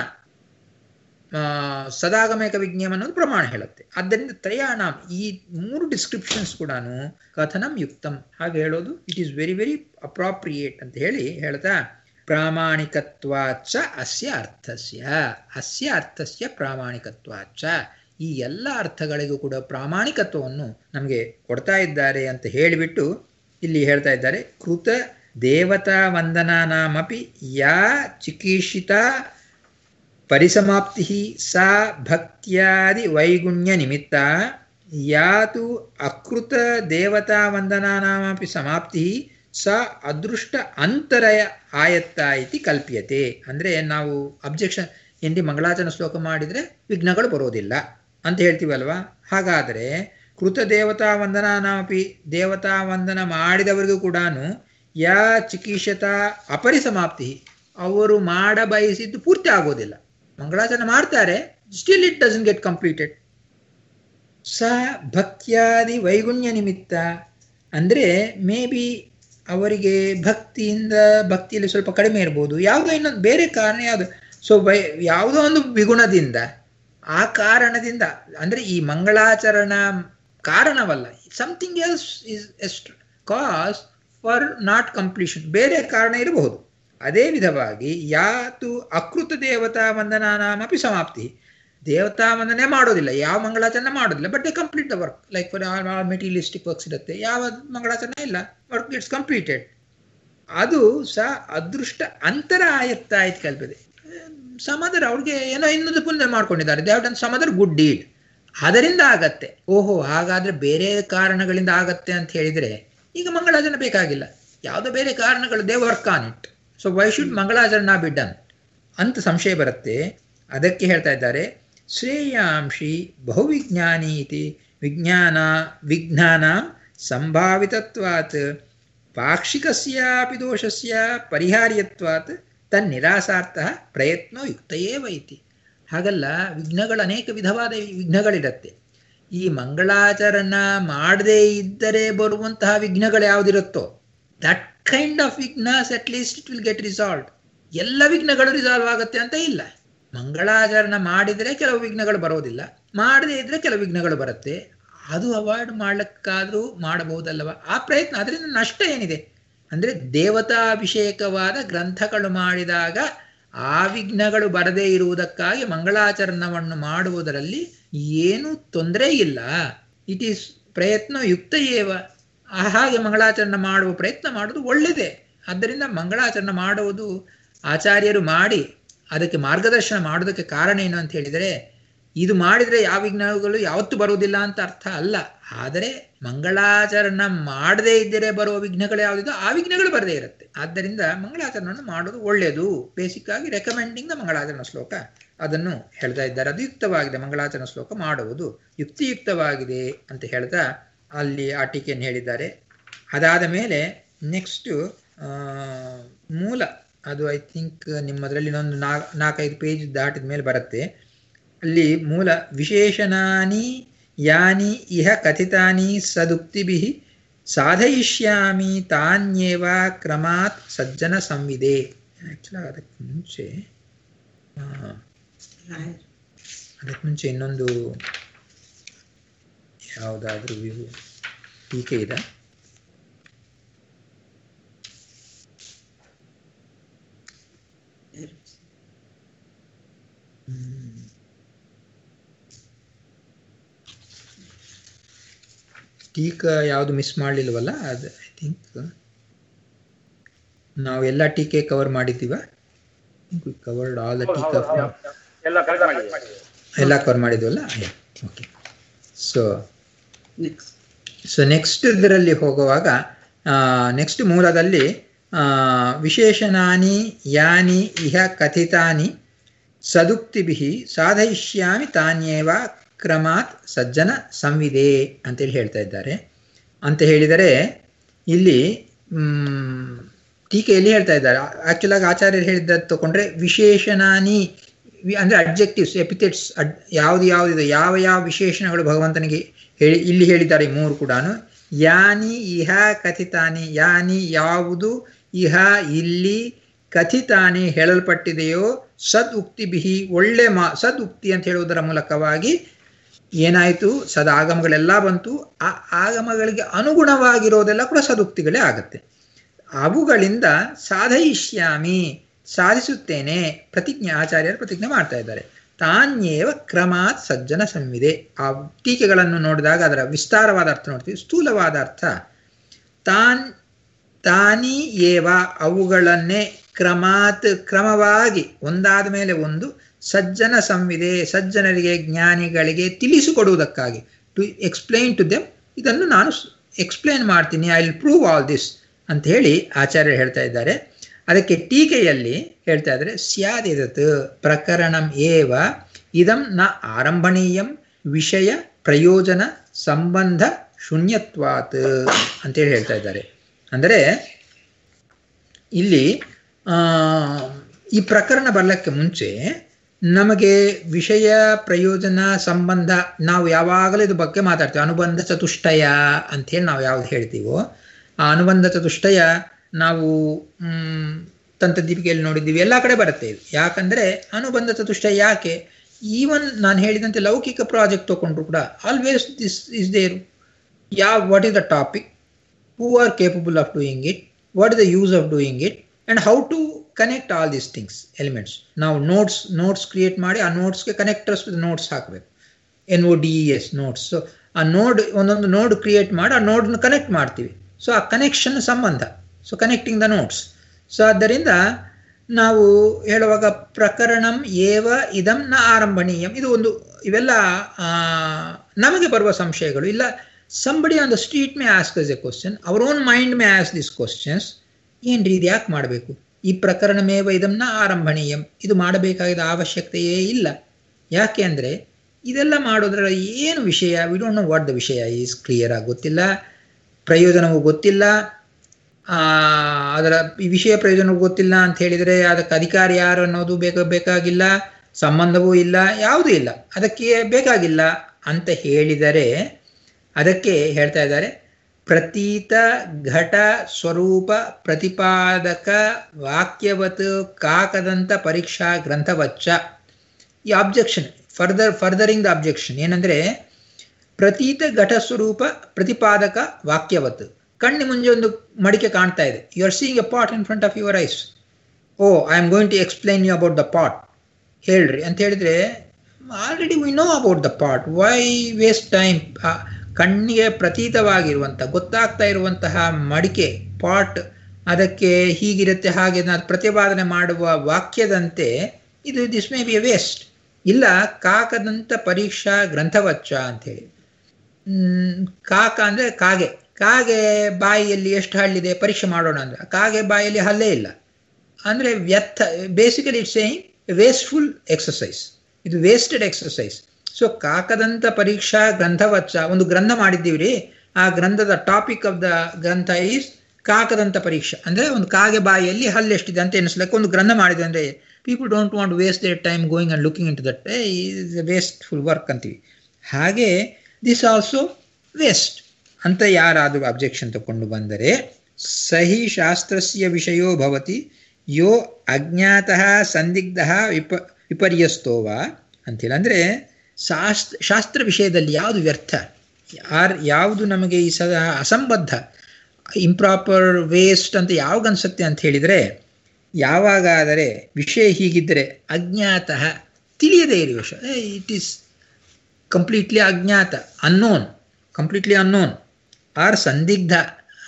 ಸದಾಗಮಯಕ ವಿಜ್ಞಾನ ಅನ್ನೋದು ಪ್ರಮಾಣ ಹೇಳುತ್ತೆ ಆದ್ದರಿಂದ ತ್ರಯಾಣ ಈ ಮೂರು ಡಿಸ್ಕ್ರಿಪ್ಷನ್ಸ್ ಕೂಡ ಕಥನಂ ಯುಕ್ತಂ ಹಾಗೆ ಹೇಳೋದು it is very very inappropriate ಅಂತ ಹೇಳಿ ಹೇಳ್ತಾ ಪ್ರಾಮಾಣಿಕತ್ವಾಚ ಅಸ್ಯ ಅರ್ಥಸ್ಯ ಅಸ್ಯ ಅರ್ಥಸ್ಯ ಪ್ರಾಮಾಣಿಕತ್ವಾಚ ಈ ಎಲ್ಲ ಅರ್ಥಗಳಿಗೂ ಕೂಡ ಪ್ರಾಮಾಣಿಕತ್ವವನ್ನು ನಮಗೆ ಕೊಡ್ತಾ ಇದ್ದಾರೆ ಅಂತ ಹೇಳಿಬಿಟ್ಟು ಇಲ್ಲಿ ಹೇಳ್ತಾ ಇದ್ದಾರೆ ಕೃತ ದೇವತಾ ವಂದನಾನಾಮಪಿ ಯಾ ಚಿಕೀಷಿತ ಪರಿಸಮಾಪ್ತಿ ಸಾ ಭಕ್ತ್ಯಾದಿ ವೈಗುಣ್ಯ ನಿಮಿತ್ತ ಯಾತು ಅಕೃತ ದೇವತಾ ವಂದನಾನಾಮಪಿ ಸಮಾಪ್ತಿ ಸ ಅದೃಷ್ಟ ಅಂತರಯ ಆಯತ್ತ ಇತಿ ಕಲ್ಪ್ಯತೆ ಅಂದ್ರೆ ನಾವು ಅಬ್ಜೆಕ್ಷನ್ ಎಂಡಿ ಮಂಗಳಾಚರಣ ಶ್ಲೋಕ ಮಾಡಿದ್ರೆ ವಿಘ್ನಗಳು ಬರೋದಿಲ್ಲ ಅಂತ ಹೇಳ್ತೀವಲ್ವಾ ಹಾಗಾದರೆ ಕೃತ ದೇವತಾ ವಂದನಾನಾಮಪಿ ದೇವತಾ ವಂದನ ಮಾಡಿದವರಿಗೂ ಕೂಡ ಯಾ ಚಿಕಿತ್ಸತ ಅಪರಿಸಮಾಪ್ತಿ ಅವರು ಮಾಡ ಬಯಸಿದ್ದು ಪೂರ್ತಿ ಆಗೋದಿಲ್ಲ ಮಂಗಳಾಚರಣೆ ಮಾಡ್ತಾರೆ still it doesn't get completed ಸ ಭಕ್ತ್ಯಾದಿ ವೈಗುಣ್ಯ ನಿಮಿತ್ತ ಅಂದರೆ ಮೇ ಬಿ ಅವರಿಗೆ ಭಕ್ತಿಯಿಂದ ಭಕ್ತಿಯಲ್ಲಿ ಸ್ವಲ್ಪ ಕಡಿಮೆ ಇರ್ಬೋದು ಯಾವುದೋ ಇನ್ನೊಂದು ಬೇರೆ ಕಾರಣ ಯಾವುದು ಸೊ ವೈ ಯಾವುದೋ ಒಂದು ವಿಗುಣದಿಂದ ಆ ಕಾರಣದಿಂದ ಅಂದರೆ ಈ ಮಂಗಳಾಚರಣ ಕಾರಣವಲ್ಲ ಸಮಥಿಂಗ್ ಎಲ್ಸ್ ಇಸ್ ಎಸ್ಟ್ ಕಾಸ್ ಫಾರ್ ನಾಟ್ ಕಂಪ್ಲೀಷನ್ ಬೇರೆ ಕಾರಣ ಇರಬಹುದು ಅದೇ ವಿಧವಾಗಿ ಯಾತು ಅಕೃತ ದೇವತಾ ವಂದನಾನಾಮಪಿ ಸಮಾಪ್ತಿ ದೇವತಾ ವಂದನೆ ಮಾಡೋದಿಲ್ಲ ಯಾವ ಮಂಗಳಾಚರಣೆ ಮಾಡೋದಿಲ್ಲ but they complete the work like for all all materialistic works ಇರುತ್ತೆ ಯಾವ ಮಂಗಳಾಚರಣೆ ಇಲ್ಲ ವರ್ಕ್ ಇಟ್ಸ್ ಕಂಪ್ಲೀಟೆಡ್ ಅದು ಸಹ ಅದೃಷ್ಟ ಅಂತರ ಆಯತ್ತ ಆಯ್ತು ಕಲ್ಪಿದೆ ಸಮದರ್ ಅವ್ರಿಗೆ ಏನೋ ಇನ್ನೊಂದು ಪುಣ್ಯ ಮಾಡ್ಕೊಂಡಿದ್ದಾರೆ they have done some other good deed ಅದರಿಂದ ಆಗತ್ತೆ ಓಹೋ ಹಾಗಾದ್ರೆ ಬೇರೆ ಕಾರಣಗಳಿಂದ ಆಗತ್ತೆ ಅಂತ ಹೇಳಿದ್ರೆ ಈಗ ಮಂಗಳಾಚರಣೆ ಬೇಕಾಗಿಲ್ಲ ಯಾವುದೋ ಬೇರೆ ಕಾರಣಗಳು they work on it so why should mangalacharana be done ಅಂತ ಸಂಶಯ ಬರುತ್ತೆ ಅದಕ್ಕೆ ಹೇಳ್ತಾ ಇದ್ದಾರೆ ಶ್ರೇಯಾಂಶಿ ಬಹುವಿಜ್ಞಾನಿ ಇತಿ ವಿಜ್ಞಾನ ವಿಜ್ಞಾನ ಸಂಭಾವಿತತ್ವಾತ್ ಪಾಕ್ಷಿಕಸ್ಯಾಪಿ ದೋಷಸ್ಯ ಪರಿಹಾರ್ಯತ್ವಾತ್ ತನ್ನಿರಾಸಾರ್ಥ ಪ್ರಯತ್ನ ಯುಕ್ತಯೇವ ಇತಿ ಹಾಗಲ್ಲ ವಿಘ್ನಗಳು ಅನೇಕ ವಿಧವಾದ ವಿಘ್ನಗಳಿರುತ್ತೆ ಈ ಮಂಗಳಾಚರಣ ಮಾಡದೇ ಇದ್ದರೆ ಬರುವಂತಹ ವಿಘ್ನಗಳು ಯಾವುದಿರುತ್ತೋ ದಟ್ ಕೈಂಡ್ ಆಫ್ ವಿಘ್ನಾಸ್ at least it will get resolve ಎಲ್ಲ ವಿಘ್ನಗಳು ರಿಸಾಲ್ವ್ ಆಗುತ್ತೆ ಅಂತ ಇಲ್ಲ ಮಂಗಳಾಚರಣ ಮಾಡಿದರೆ ಕೆಲವು ವಿಘ್ನಗಳು ಬರೋದಿಲ್ಲ ಮಾಡದೇ ಇದ್ರೆ ಕೆಲವು ವಿಘ್ನಗಳು ಬರುತ್ತೆ ಅದು ಅವಾಯ್ಡ್ ಮಾಡ್ಲಿಕ್ಕಾದ್ರೂ ಮಾಡಬಹುದಲ್ಲವ ಆ ಪ್ರಯತ್ನ ಅದರಿಂದ ನಷ್ಟ ಏನಿದೆ ಅಂದ್ರೆ ದೇವತಾಭಿಷೇಕವಾದ ಗ್ರಂಥಗಳು ಮಾಡಿದಾಗ ಆ ವಿಘ್ನಗಳು ಬರದೇ ಇರುವುದಕ್ಕಾಗಿ ಮಂಗಳಾಚರಣವನ್ನು ಮಾಡುವುದರಲ್ಲಿ ಏನೂ ತೊಂದರೆ ಇಲ್ಲ ಇಟ್ ಈಸ್ ಪ್ರಯತ್ನ ಯುಕ್ತ ಏವ ಹಾಗೆ ಮಂಗಳಾಚರಣೆ ಮಾಡುವ ಪ್ರಯತ್ನ ಮಾಡುವುದು ಒಳ್ಳೆಯದೇ ಆದ್ದರಿಂದ ಮಂಗಳಾಚರಣೆ ಮಾಡುವುದು ಆಚಾರ್ಯರು ಮಾಡಿ ಅದಕ್ಕೆ ಮಾರ್ಗದರ್ಶನ ಮಾಡೋದಕ್ಕೆ ಕಾರಣ ಏನು ಅಂತ ಹೇಳಿದರೆ ಇದು ಮಾಡಿದರೆ ಯಾವ ವಿಘ್ನಗಳು ಯಾವತ್ತೂ ಬರುವುದಿಲ್ಲ ಅಂತ ಅರ್ಥ ಅಲ್ಲ ಆದರೆ ಮಂಗಳಾಚರಣ ಮಾಡದೇ ಇದ್ದರೆ ಬರುವ ವಿಘ್ನಗಳು ಯಾವುದಿದೋ ಆ ವಿಘ್ನಗಳು ಬರದೇ ಇರುತ್ತೆ ಆದ್ದರಿಂದ ಮಂಗಳಾಚರಣೆಯನ್ನು ಮಾಡೋದು ಒಳ್ಳೆಯದು ಬೇಸಿಕ್ ಆಗಿ ರೆಕಮೆಂಡಿಂಗ್ ದ ಮಂಗಳಾಚರಣ ಶ್ಲೋಕ ಅದನ್ನು ಹೇಳ್ತಾ ಇದ್ದಾರೆ ಅದು ಯುಕ್ತವಾಗಿದೆ ಮಂಗಳಾಚರಣ ಶ್ಲೋಕ ಮಾಡುವುದು ಯುಕ್ತಿಯುಕ್ತವಾಗಿದೆ ಅಂತ ಹೇಳ್ತಾ ಅಲ್ಲಿ ಆ ಟೀಕೆಯನ್ನು ಹೇಳಿದ್ದಾರೆ ಅದಾದ ಮೇಲೆ ನೆಕ್ಸ್ಟು ಮೂಲ ಅದು ಐ ಥಿಂಕ್ ನಿಮ್ಮದರಲ್ಲಿ ಇನ್ನೊಂದು ನಾ ನಾಲ್ಕೈದು ಪೇಜ್ ದಾಟಿದ ಮೇಲೆ ಬರುತ್ತೆ ಅಲ್ಲಿ ಮೂಲ ವಿಶೇಷಣಾನಿ ಯಾನಿ ಇಹ ಕಥಿತಾನಿ ಸದುಕ್ತಿಭಿ ಸಾಧಯಿಷ್ಯಾಮಿ ತಾನ್ಯೇವ ಕ್ರಮಾತ್ ಸಜ್ಜನ ಸಂವಿದೆ ಆ್ಯಕ್ಚುಲಿ ಅದಕ್ಕೆ ಮುಂಚೆ ಅದಕ್ಕೆ ಮುಂಚೆ ಇನ್ನೊಂದು ಯಾವುದಾದ್ರೂ ಟೀಕೆ ಇದೆ ಟೀಕ ಯಾವುದು ಮಿಸ್ ಮಾಡಲಿಲ್ವಲ್ಲ ಅದು ಐ ಥಿಂಕ್ ನಾವು ಎಲ್ಲ ಟೀಕೆ ಕವರ್ ಮಾಡಿದ್ದೀವ ಕವರ್ಡ್ ಆಲ್ ದ ಟೀಕಾ ಎಲ್ಲ ಕರೆಕ್ಟ್ ಮಾಡಿದ್ದೀವಿ ಎಲ್ಲ ಕವರ್ ಮಾಡಿದ್ವಲ್ಲ okay so next so next ಇದರಲ್ಲಿ ಹೋಗುವಾಗ ನೆಕ್ಸ್ಟ್ ಮೂಲದಲ್ಲಿ ಆ, ವಿಶೇಷಣಾನಿ ಯಾನಿ ಇಹ ಕಥಿತಾನಿ ಸದುಕ್ತಿಭಿ ಸಾಧಯಿಷ್ಯಾಮಿ ತಾನ್ಯೇವ ಕ್ರಮಾತ್ ಸಜ್ಜನ ಸಂವಿದೆ ಅಂತೇಳಿ ಹೇಳ್ತಾ ಇದ್ದಾರೆ ಅಂತ ಹೇಳಿದರೆ ಇಲ್ಲಿ ಮ್, ಟೀಕೆಯಲ್ಲಿ ಹೇಳ್ತಾ ಇದ್ದಾರೆ ಆಕ್ಚುಲ್ ಆಗಿ ಆಚಾರ್ಯರು ಹೇಳಿದ್ದದ್ದು ತಗೊಂಡ್ರೆ ವಿಶೇಷಣಾನಿ ವಿ- ಅಂದ್ರೆ ಅಡ್ಜೆಕ್ಟಿವ್ಸ್ ಎಪಿಥೆಟ್ಸ್ ಅಡ್ ಯಾವ್ದು ಯಾವುದಿದೆ ಯಾವ ಯಾವ ವಿಶೇಷಣಗಳು ಭಗವಂತನಿಗೆ ಹೇಳಿ ಇಲ್ಲಿ ಹೇಳಿದ್ದಾರೆ ಈ ಮೂರು ಕೂಡ ಯಾನಿ ಇಹ ಕಥಿತಾನಿ ಯಾನಿ ಯಾವುದು ಇಹ ಇಲ್ಲಿ ಕಥಿತಾನಿ ಹೇಳಲ್ಪಟ್ಟಿದೆಯೋ ಸದ್ ಉಕ್ತಿ ಬಿಹಿ ಒಳ್ಳೆ ಮಾ ಸದ್ ಉಕ್ತಿ ಅಂತ ಹೇಳುವುದರ ಮೂಲಕವಾಗಿ ಏನಾಯಿತು ಸದ್ ಆಗಮಗಳೆಲ್ಲ ಬಂತು ಆ ಆಗಮಗಳಿಗೆ ಅನುಗುಣವಾಗಿರೋದೆಲ್ಲ ಕೂಡ ಸದುಕ್ತಿಗಳೇ ಆಗುತ್ತೆ ಅವುಗಳಿಂದ ಸಾಧಯಿಷ್ಯಾಮಿ ಸಾಧಿಸುತ್ತೇನೆ ಪ್ರತಿಜ್ಞೆ ಆಚಾರ್ಯರು ಪ್ರತಿಜ್ಞೆ ಮಾಡ್ತಾ ಇದ್ದಾರೆ ತಾನ್ಯೇವ ಕ್ರಮಾತ್ ಸಜ್ಜನ ಸಂವಿದೆ ಆ ಟೀಕೆಗಳನ್ನು ನೋಡಿದಾಗ ಅದರ ವಿಸ್ತಾರವಾದ ಅರ್ಥ ನೋಡ್ತೀವಿ ಸ್ಥೂಲವಾದ ಅರ್ಥ ತಾನ್ ತಾನಿ ಏವ ಅವುಗಳನ್ನೇ ಕ್ರಮಾತ್ ಕ್ರಮವಾಗಿ ಒಂದಾದ ಮೇಲೆ ಒಂದು ಸಜ್ಜನ ಸಂವಿದೆ ಸಜ್ಜನರಿಗೆ ಜ್ಞಾನಿಗಳಿಗೆ ತಿಳಿಸಿಕೊಡುವುದಕ್ಕಾಗಿ ಟು ಎಕ್ಸ್ಪ್ಲೈನ್ ಟು ದೆಮ್ ಇದನ್ನು ನಾನು ಎಕ್ಸ್ಪ್ಲೈನ್ ಮಾಡ್ತೀನಿ I will prove all this ಅಂತ ಹೇಳಿ ಆಚಾರ್ಯರು ಹೇಳ್ತಾ ಇದ್ದಾರೆ ಅದಕ್ಕೆ ಟೀಕೆಯಲ್ಲಿ ಹೇಳ್ತಾ ಇದ್ದಾರೆ ಸ್ಯಾದಿದತ್ ಪ್ರಕರಣಂ ಏವ ಇದಂ ನ ಆರಂಭಣೀಯಂ ವಿಷಯ ಪ್ರಯೋಜನ ಸಂಬಂಧ ಶೂನ್ಯತ್ವಾತ್ ಅಂತೇಳಿ ಹೇಳ್ತಾ ಇದ್ದಾರೆ ಅಂದರೆ ಇಲ್ಲಿ ಆ, ಈ ಪ್ರಕರಣ ಬರಲಿಕ್ಕೆ ಮುಂಚೆ ನಮಗೆ ವಿಷಯ ಪ್ರಯೋಜನ ಸಂಬಂಧ ನಾವು ಯಾವಾಗಲೂ ಇದ್ರ ಬಗ್ಗೆ ಮಾತಾಡ್ತೀವಿ ಅನುಬಂಧ ಚತುಷ್ಟಯ ಅಂಥೇಳಿ ನಾವು ಯಾವ್ದು ಹೇಳ್ತೀವೋ ಆ ಅನುಬಂಧ ಚತುಷ್ಟಯ ನಾವು ಮ್, ತಂತ್ರದೀಪಿಕೆಯಲ್ಲಿ ನೋಡಿದ್ದೀವಿ ಎಲ್ಲ ಕಡೆ ಬರುತ್ತೆ ಇದು ಯಾಕಂದರೆ ಅನುಬಂಧ ಚತುಷ್ಟಯ ಯಾಕೆ ಈವನ್ ನಾನು ಹೇಳಿದಂತೆ ಲೌಕಿಕ ಪ್ರಾಜೆಕ್ಟ್ ತಗೊಂಡ್ರು ಕೂಡ ಆಲ್ವೇಸ್ ದಿಸ್ ಇಸ್ ದೇರ್ ಯಾವ what is the topic who are capable of doing it, what is the use of doing it, and how to connect all these things, elements. ನಾವು notes notes create ಮಾಡಿ ಆ ನೋಟ್ಸ್ಗೆ connectors notes ಹಾಕಬೇಕು N O D E S notes so ಆ node ಒಂದೊಂದು ನೋಡ್ create ಮಾಡಿ ಆ ನೋಡ್ನ ಕನೆಕ್ಟ್ ಮಾಡ್ತೀವಿ ಸೊ ಆ ಕನೆಕ್ಷನ್ ಸಂಬಂಧ so connecting the notes so ಆದ್ದರಿಂದ ನಾವು ಹೇಳುವಾಗ ಪ್ರಕರಣಂ ಏವ ಇದಂ ನ ಆರಂಭಣೀಯಂ ಇದು ಒಂದು ಇವೆಲ್ಲ ಆ, ನಮಗೆ ಬರುವ ಸಂಶಯಗಳು ಇಲ್ಲ somebody on the street may ask us a question our own mind may ask this questions ಏನ್ರಿ ಇದು ಯಾಕೆ ಮಾಡಬೇಕು ಈ ಪ್ರಕರಣಮೇವ ಇದನ್ನ ಆರಂಭಣೀಯಂ ಇದು ಮಾಡಬೇಕಾದ ಅವಶ್ಯಕತೆಯೇ ಇಲ್ಲ ಯಾಕೆ ಅಂದರೆ ಇದೆಲ್ಲ ಮಾಡೋದ್ರಲ್ಲಿ ಏನು ವಿಷಯ we don't know what the vishaya is clear ಆಗಿ ಗೊತ್ತಿಲ್ಲ ಪ್ರಯೋಜನವೂ ಗೊತ್ತಿಲ್ಲ ಆ, ಅದರ ಈ ವಿಷಯ ಪ್ರಯೋಜನವೂ ಗೊತ್ತಿಲ್ಲ ಅಂತ ಹೇಳಿದರೆ ಅದಕ್ಕೆ ಅಧಿಕಾರಿ ಯಾರು ಅನ್ನೋದು ಬೇಕ ಬೇಕಾಗಿಲ್ಲ ಸಂಬಂಧವೂ ಇಲ್ಲ ಯಾವುದೂ ಇಲ್ಲ ಅದಕ್ಕೆ ಬೇಕಾಗಿಲ್ಲ ಅಂತ ಹೇಳಿದರೆ ಅದಕ್ಕೆ ಹೇಳ್ತಾ ಇದ್ದಾರೆ ಪ್ರತೀತ ಘಟ ಸ್ವರೂಪ ಪ್ರತಿಪಾದಕ ವಾಕ್ಯವತ್ ಕಾಕದಂತ ಪರೀಕ್ಷಾ ಗ್ರಂಥವಚ್ಚ ಈ objection further furthering the objection ಏನಂದ್ರೆ ಪ್ರತೀತ ಘಟ ಸ್ವರೂಪ ಪ್ರತಿಪಾದಕ ವಾಕ್ಯವತ್ ಕಣ್ಣಿ ಮುಂಜೆ ಒಂದು ಮಡಿಕೆ ಕಾಣ್ತಾ ಇದೆ you are seeing a pot in front of your eyes oh I am going to explain you about the pot ಹೇಳ್ರಿ ಅಂತ ಹೇಳಿದ್ರೆ already we know about the pot why waste time ಕಣ್ಣಿಗೆ ಪ್ರತೀತವಾಗಿರುವಂಥ ಗೊತ್ತಾಗ್ತಾ ಇರುವಂತಹ ಮಡಿಕೆ ಪಾಟ್ ಅದಕ್ಕೆ ಹೀಗಿರುತ್ತೆ ಹಾಗೆ ನಾನು ಪ್ರತಿಪಾದನೆ ಮಾಡುವ ವಾಕ್ಯದಂತೆ ಇದು this may be a waste ಇಲ್ಲ ಕಾಕದಂತ ಪರೀಕ್ಷಾ ಗ್ರಂಥವಚ್ಚ ಅಂತೇಳಿ ಹ್ಮ್, ಕಾಕ ಅಂದರೆ ಕಾಗೆ ಕಾಗೆ ಬಾಯಿಯಲ್ಲಿ ಎಷ್ಟು ಹಳ್ಳಿದೆ ಪರೀಕ್ಷೆ ಮಾಡೋಣ ಅಂದ್ರೆ ಕಾಗೆ ಬಾಯಿಯಲ್ಲಿ ಹಲ್ಲೇ ಇಲ್ಲ ಅಂದರೆ ವ್ಯರ್ಥ basically it's saying wasteful exercise ಇದು ವೇಸ್ಟೆಡ್ ಎಕ್ಸಸೈಸ್ ಸೊ ಕಾಕದಂತ ಪರೀಕ್ಷಾ ಗ್ರಂಥವಚ್ಚ ಒಂದು ಗ್ರಂಥ ಮಾಡಿದ್ದೀವ್ರಿ ಆ ಗ್ರಂಥದ topic of the grantha is ಕಾಕದಂತ ಪರೀಕ್ಷಾ ಅಂದರೆ ಒಂದು ಕಾಗೆ ಬಾಯಿಯಲ್ಲಿ ಹಲ್ಲು ಎಷ್ಟಿದೆ ಅಂತ ಎನಿಸ್ಲಿಕ್ಕೆ ಒಂದು ಗ್ರಂಥ ಮಾಡಿದೆ ಅಂದರೆ people don't want waste their time going and looking into that is wasteful work ಅಂತೀವಿ ಹಾಗೆ ದಿಸ್ ಆಲ್ಸೋ ವೇಸ್ಟ್ ಅಂತ ಯಾರಾದರೂ ಅಬ್ಜೆಕ್ಷನ್ ತಗೊಂಡು ಬಂದರೆ ಸಹಿ ಶಾಸ್ತ್ರಸ್ಯ ವಿಷಯೋ ಭವತಿ ಯೋ ಅಜ್ಞಾತಃ ಸಂದಿಗ್ಧ ವಿಪ ವಿಪರ್ಯಸ್ತೋವಾ ಅಂತೇಳಿ ಅಂದರೆ ಶಾಸ್ತ್ರ ಶಾಸ್ತ್ರ ವಿಷಯದಲ್ಲಿ ಯಾವುದು ವ್ಯರ್ಥ ಯಾರ್ ಯಾವುದು ನಮಗೆ ಈ ಸದ ಅಸಂಬದ್ಧ ಇಂಪ್ರಾಪರ್ ವೇಸ್ಟ್ ಅಂತ ಯಾವಾಗ ಅನ್ಸುತ್ತೆ ಅಂತ ಹೇಳಿದರೆ ಯಾವಾಗಾದರೆ ವಿಷಯ ಹೀಗಿದ್ದರೆ ಅಜ್ಞಾತಃ ತಿಳಿಯದೇ ಇರುವ ವಿಷಯ ಇಟ್ ಈಸ್ ಕಂಪ್ಲೀಟ್ಲಿ ಅಜ್ಞಾತ ಅನ್ನೋನ್ ಕಂಪ್ಲೀಟ್ಲಿ ಅನ್ನೋನ್ ಆರ್ ಸಂದಿಗ್ಧ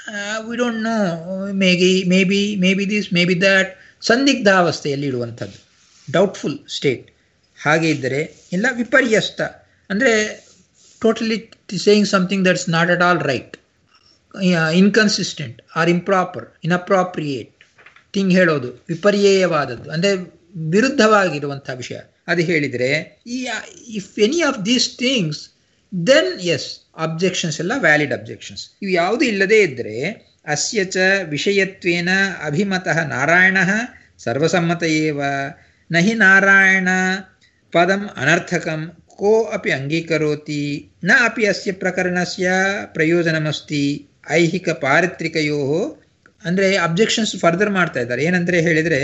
we don't know may may be may be this may be that ಸಂದಿಗ್ಧಾವಸ್ಥೆಯಲ್ಲಿ ಇಡುವಂಥದ್ದು ಡೌಟ್ಫುಲ್ ಸ್ಟೇಟ್ ಹಾಗೆ ಇದ್ದರೆ ಇಲ್ಲ ವಿಪರ್ಯಸ್ತ ಅಂದರೆ totally saying something that's not at all right inconsistent or improper inappropriate thing ಹೇಳೋದು ವಿಪರ್ಯಯವಾದದ್ದು ಅಂದರೆ ವಿರುದ್ಧವಾಗಿರುವಂಥ ವಿಷಯ ಅದು ಹೇಳಿದರೆ ಈ if any of these things then as objections ಎಲ್ಲ ವ್ಯಾಲಿಡ್ ಅಬ್ಜೆಕ್ಷನ್ಸ್ ಇವು ಯಾವುದು ಇಲ್ಲದೇ ಇದ್ದರೆ ಅಸ್ಯ ಚ ವಿಷಯತ್ವೇನ ಅಭಿಮತಃ ನಾರಾಯಣ ಸರ್ವಸಮ್ಮತ ಏವ ನಹಿ ನಾರಾಯಣ ಪದಂ ಅನರ್ಥಕಂ ಕೋ ಅಪಿ ಅಂಗೀಕರೋತಿ ನ ಅಪಿ ಅಸ್ಯ ಪ್ರಕರಣಸ್ಯ ಪ್ರಯೋಜನಮಸ್ತಿ ಐಹಿಕ ಪಾರಿತ್ರಿಕಯೋ ಅಂದರೆ ಅಬ್ಜೆಕ್ಷನ್ಸ್ ಫರ್ದರ್ ಮಾಡ್ತಾ ಇದ್ದಾರೆ ಏನಂದರೆ ಹೇಳಿದರೆ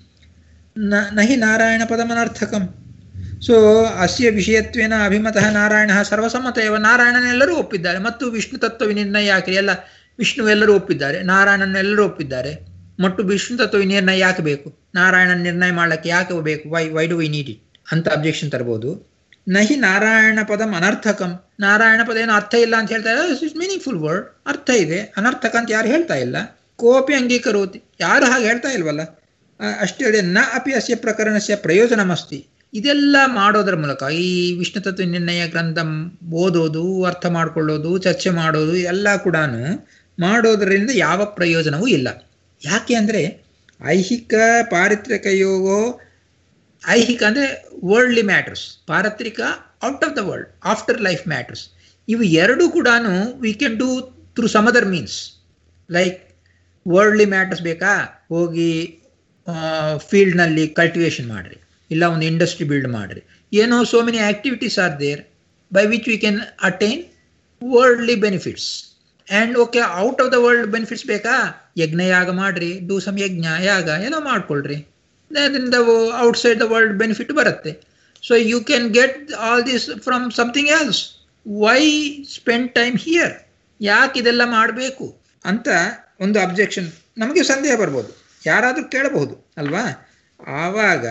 ನ ನಹಿ ನಾರಾಯಣ ಪದಮನರ್ಥಕಂ ಸೊ ಅಸ್ಯ ವಿಷಯತ್ವೇನ ಅಭಿಮತಃ ನಾರಾಯಣ ಸರ್ವಸಮ್ಮತ ಇವ ನಾರಾಯಣನೆಲ್ಲರೂ ಒಪ್ಪಿದ್ದಾರೆ ಮತ್ತು ವಿಷ್ಣು ತತ್ವ ವಿನಿರ್ಣಯ ಯಾಕೆ ಎಲ್ಲ ವಿಷ್ಣು ಎಲ್ಲರೂ ಒಪ್ಪಿದ್ದಾರೆ ನಾರಾಯಣನೆಲ್ಲರೂ ಒಪ್ಪಿದ್ದಾರೆ ಮತ್ತು ವಿಷ್ಣು ತತ್ವ ವಿನಿರ್ಣಯ ಯಾಕೆ ಬೇಕು ನಾರಾಯಣ ನಿರ್ಣಯ ಮಾಡಲಿಕ್ಕೆ ಯಾಕೆ ಬೇಕು why why do we need it ಅಂತ ಅಬ್ಜೆಕ್ಷನ್ ತರ್ಬೋದು ನಹಿ ನಾರಾಯಣ ಪದಂ ಅನರ್ಥಕಂ ನಾರಾಯಣ ಪದ ಏನು ಅರ್ಥ ಇಲ್ಲ ಅಂತ ಹೇಳ್ತಾ ಇದ್ದಾರೆ ಇಟ್ಸ್ ಮೀನಿಂಗ್ಫುಲ್ ವರ್ಡ್ ಅರ್ಥ ಇದೆ ಅನರ್ಥಕ ಅಂತ ಯಾರು ಹೇಳ್ತಾ ಇಲ್ಲ ಕೋಪಿ ಅಂಗೀಕರೋತಿ ಯಾರು ಹಾಗೆ ಹೇಳ್ತಾ ಇಲ್ವಲ್ಲ ಅಷ್ಟೇ ಹೇಳಿ ನ ಅಪಿ ಅಸ್ಯ ಪ್ರಕರಣಸ್ಯ ಪ್ರಯೋಜನಮಸ್ತಿ ಇದೆಲ್ಲ ಮಾಡೋದರ ಮೂಲಕ ಈ ವಿಷ್ಣು ತತ್ವ ನಿರ್ಣಯ ಗ್ರಂಥ ಓದೋದು ಅರ್ಥ ಮಾಡ್ಕೊಳ್ಳೋದು ಚರ್ಚೆ ಮಾಡೋದು ಎಲ್ಲ ಕೂಡ ಮಾಡೋದರಿಂದ ಯಾವ ಪ್ರಯೋಜನವೂ ಇಲ್ಲ ಯಾಕೆ ಅಂದರೆ ಐಹಿಕ ಪಾರಿತ್ರಿಕ ಯೋಗೋ ಐಹಿಕ ಅಂದರೆ ವರ್ಲ್ಡ್ಲಿ ಮ್ಯಾಟರ್ಸ್ ಪಾರತ್ರಿಕ out of the world after life matters ಇವು ಎರಡೂ ಕೂಡ we can do through some other means like worldly matters ಬೇಕಾ ಹೋಗಿ ಫೀಲ್ಡ್ನಲ್ಲಿ ಕಲ್ಟಿವೇಷನ್ ಮಾಡಿರಿ ಇಲ್ಲ ಒಂದು ಇಂಡಸ್ಟ್ರಿ ಬಿಲ್ಡ್ ಮಾಡಿರಿ ಏನೋ so many activities are there by which we can attain worldly benefits and okay out of the world benefits ಬೇಕಾ ಯಜ್ಞ ಯಾಗ ಮಾಡಿರಿ ಡೂ ಸಮ್ ಯಜ್ಞ ಯಾಗ ಏನೋ ಮಾಡ್ಕೊಳ್ರಿ ಅದರಿಂದ ಔಟ್ಸೈಡ್ ದ ವರ್ಲ್ಡ್ ಬೆನಿಫಿಟ್ ಬರುತ್ತೆ so you can get all this from something else why spend time here ಯಾಕೆ ಇದೆಲ್ಲ ಮಾಡಬೇಕು ಅಂತ ಒಂದು ಅಬ್ಜೆಕ್ಷನ್ ನಮಗೆ ಸಂದೇಹ ಬರ್ಬೋದು ಯಾರಾದರೂ ಕೇಳಬಹುದು ಅಲ್ವಾ ಆವಾಗ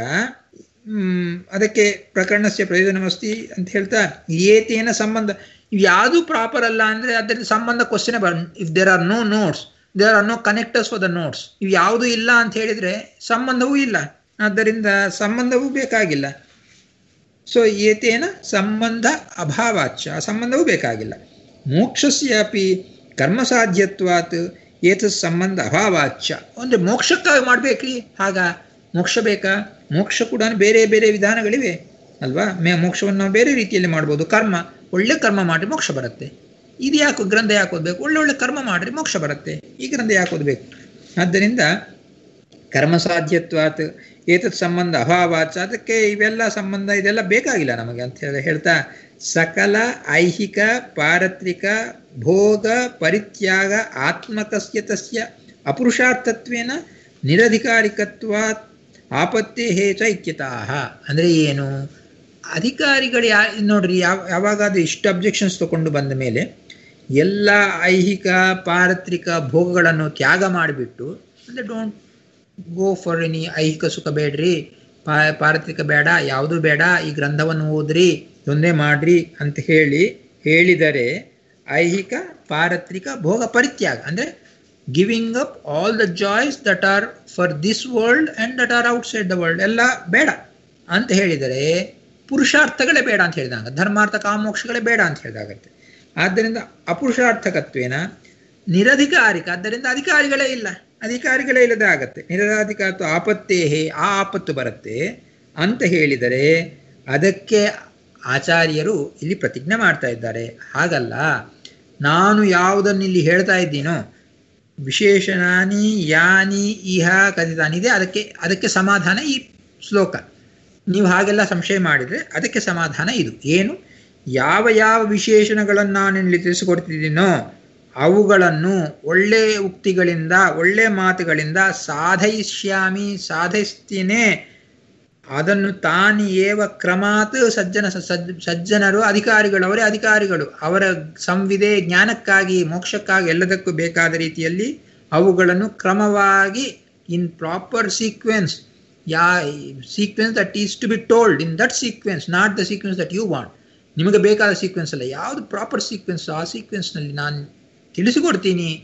ಅದಕ್ಕೆ ಪ್ರಕರಣಸ್ಯ ಪ್ರಯೋಜನಮಸ್ತಿ ಅಂತ ಹೇಳ್ತಾ ಏತೇನ ಸಂಬಂಧ ಇವು ಯಾವುದೂ ಪ್ರಾಪರ್ ಅಲ್ಲ ಅಂದರೆ ಅದರಿಂದ ಸಂಬಂಧ ಕ್ವಶನ್ ಬರ್ if there are no notes there are no connectors for the notes ಇವು ಯಾವುದೂ ಇಲ್ಲ ಅಂತ ಹೇಳಿದರೆ ಸಂಬಂಧವೂ ಇಲ್ಲ ಆದ್ದರಿಂದ ಸಂಬಂಧವೂ ಬೇಕಾಗಿಲ್ಲ ಸೊ ಏತೇನ ಸಂಬಂಧ ಅಭಾವಾಚ ಸಂಬಂಧವೂ ಬೇಕಾಗಿಲ್ಲ ಮೋಕ್ಷಸ್ಯಾಪಿ ಕರ್ಮಸಾಧ್ಯತ್ವಾತ್ ಏತ ಸಂಬಂಧ ಅಭಾವಾಚ ಅಂದರೆ ಮೋಕ್ಷಕ್ಕಾಗಿ ಮಾಡಬೇಕ್ರಿ ಆಗ ಮೋಕ್ಷ ಬೇಕಾ ಮೋಕ್ಷ ಕೂಡ ಬೇರೆ ಬೇರೆ ವಿಧಾನಗಳಿವೆ ಅಲ್ವಾ ಮೇ ಮೋಕ್ಷವನ್ನು ನಾವು ಬೇರೆ ರೀತಿಯಲ್ಲಿ ಮಾಡ್ಬೋದು ಕರ್ಮ ಒಳ್ಳೆ ಕರ್ಮ ಮಾಡಿ ಮೋಕ್ಷ ಬರುತ್ತೆ ಇದು ಯಾಕೆ ಗ್ರಂಥ ಯಾಕೆ ಓದಬೇಕು ಒಳ್ಳೆ ಒಳ್ಳೆ ಕರ್ಮ ಮಾಡಿರಿ ಮೋಕ್ಷ ಬರುತ್ತೆ ಈ ಗ್ರಂಥ ಯಾಕೆ ಓದಬೇಕು ಆದ್ದರಿಂದ ಕರ್ಮ ಸಾಧ್ಯತ್ವಾತ್ ಏತತ್ ಸಂಬಂಧ ಅಭಾವಾಚ ಅದಕ್ಕೆ ಇವೆಲ್ಲ ಸಂಬಂಧ ಇದೆಲ್ಲ ಬೇಕಾಗಿಲ್ಲ ನಮಗೆ ಅಂತ ಹೇಳಿ ಹೇಳ್ತಾ ಸಕಲ ಐಹಿಕ ಪಾರತ್ರಿಕ ಭೋಗ ಪರಿತ್ಯಾಗ ಆತ್ಮಕಸ್ಯ ತಸ್ಯ ಅಪುರುಷಾರ್ಥತ್ವೇನ ನಿರಧಿಕಾರಿಕತ್ವಾತ್ ಆಪತ್ತೇ ಹೇಚ ಇತ್ಯತಃ ಅಂದರೆ ಏನು ಅಧಿಕಾರಿಗಳು ಯಾ ನೋಡ್ರಿ ಯಾವ ಯಾವಾಗ ಅದು ಇಷ್ಟು ಅಬ್ಜೆಕ್ಷನ್ಸ್ ತಗೊಂಡು ಬಂದ ಮೇಲೆ ಎಲ್ಲ ಐಹಿಕ ಪಾರತ್ರಿಕ ಭೋಗಗಳನ್ನು ತ್ಯಾಗ ಮಾಡಿಬಿಟ್ಟು ಅಂದರೆ ಡೋಂಟ್ ಗೋ ಫಾರ್ ಎನಿ ಐಹಿಕ ಸುಖ ಬೇಡ್ರಿ ಪಾ ಪಾರತ್ರಿಕ ಬೇಡ ಯಾವುದೂ ಬೇಡ ಈ ಗ್ರಂಥವನ್ನು ಓದ್ರಿ ಒಂದೇ ಮಾಡ್ರಿ ಅಂತ ಹೇಳಿ ಹೇಳಿದರೆ ಐಹಿಕ ಪಾರತ್ರಿಕ ಭೋಗ ಪರಿತ್ಯಾಗ ಅಂದರೆ giving up all the joys that are for this world and that are outside the world ಎಲ್ಲ ಬೇಡ ಅಂತ ಹೇಳಿದರೆ ಪುರುಷಾರ್ಥಗಳೇ ಬೇಡ ಅಂತ ಹೇಳಿದಾಗ ಧರ್ಮಾರ್ಥ ಕಾಮೋಕ್ಷಗಳೇ ಬೇಡ ಅಂತ ಹೇಳಿದಾಗತ್ತೆ ಆದ್ದರಿಂದ ಅಪುರುಷಾರ್ಥಕತ್ವೇನ ನಿರಧಿಕಾರಿಕ ಆದ್ದರಿಂದ ಅಧಿಕಾರಿಗಳೇ ಇಲ್ಲ ಅಧಿಕಾರಿಗಳೇ ಇಲ್ಲದೆ ಆಗತ್ತೆ ನಿರಧಿಕಾರತ್ವ ಆಪತ್ತೇಹೇ ಆ ಆಪತ್ತು ಬರುತ್ತೆ ಅಂತ ಹೇಳಿದರೆ ಅದಕ್ಕೆ ಆಚಾರ್ಯರು ಇಲ್ಲಿ ಪ್ರತಿಜ್ಞೆ ಮಾಡ್ತಾ ಇದ್ದಾರೆ ಹಾಗಲ್ಲ ನಾನು ಯಾವುದನ್ನು ಇಲ್ಲಿ ಹೇಳ್ತಾ ಇದ್ದೀನೋ ವಿಶೇಷಣಾನಿ ಯಾನಿ ಇಹ ಕಥಿತಾನಿದೆ ಅದಕ್ಕೆ ಅದಕ್ಕೆ ಸಮಾಧಾನ ಈ ಶ್ಲೋಕ ನೀವು ಹಾಗೆಲ್ಲ ಸಂಶಯ ಮಾಡಿದರೆ ಅದಕ್ಕೆ ಸಮಾಧಾನ ಇದು ಏನು ಯಾವ ಯಾವ ವಿಶೇಷಣಗಳನ್ನು ನಾನು ಇಲ್ಲಿ ತಿಳಿಸಿಕೊಡ್ತಿದ್ದೀನೋ ಅವುಗಳನ್ನು ಒಳ್ಳೆ ಉಕ್ತಿಗಳಿಂದ ಒಳ್ಳೆ ಮಾತುಗಳಿಂದ ಸಾಧಯಿಷ್ಯಾಮಿ ಸಾಧಿಸ್ತೀನಿ ಅದನ್ನು ತಾನು ಏವ ಕ್ರಮಾತ್ ಸಜ್ಜನ ಸಜ್ ಸಜ್ಜನರು ಅಧಿಕಾರಿಗಳವರೇ ಅಧಿಕಾರಿಗಳು ಅವರ ಸಂವಿದೆ ಜ್ಞಾನಕ್ಕಾಗಿ ಮೋಕ್ಷಕ್ಕಾಗಿ ಎಲ್ಲದಕ್ಕೂ ಬೇಕಾದ ರೀತಿಯಲ್ಲಿ ಅವುಗಳನ್ನು ಕ್ರಮವಾಗಿ in proper sequence yeah sequence that is to be told in that sequence not the sequence that you want ನಿಮಗೆ ಬೇಕಾದ ಸೀಕ್ವೆನ್ಸ್ ಅಲ್ಲ ಯಾವುದು ಪ್ರಾಪರ್ ಸೀಕ್ವೆನ್ಸ್ ಆ ಸೀಕ್ವೆನ್ಸ್ನಲ್ಲಿ ನಾನು ತಿಳಿಸಿಕೊಡ್ತೀನಿ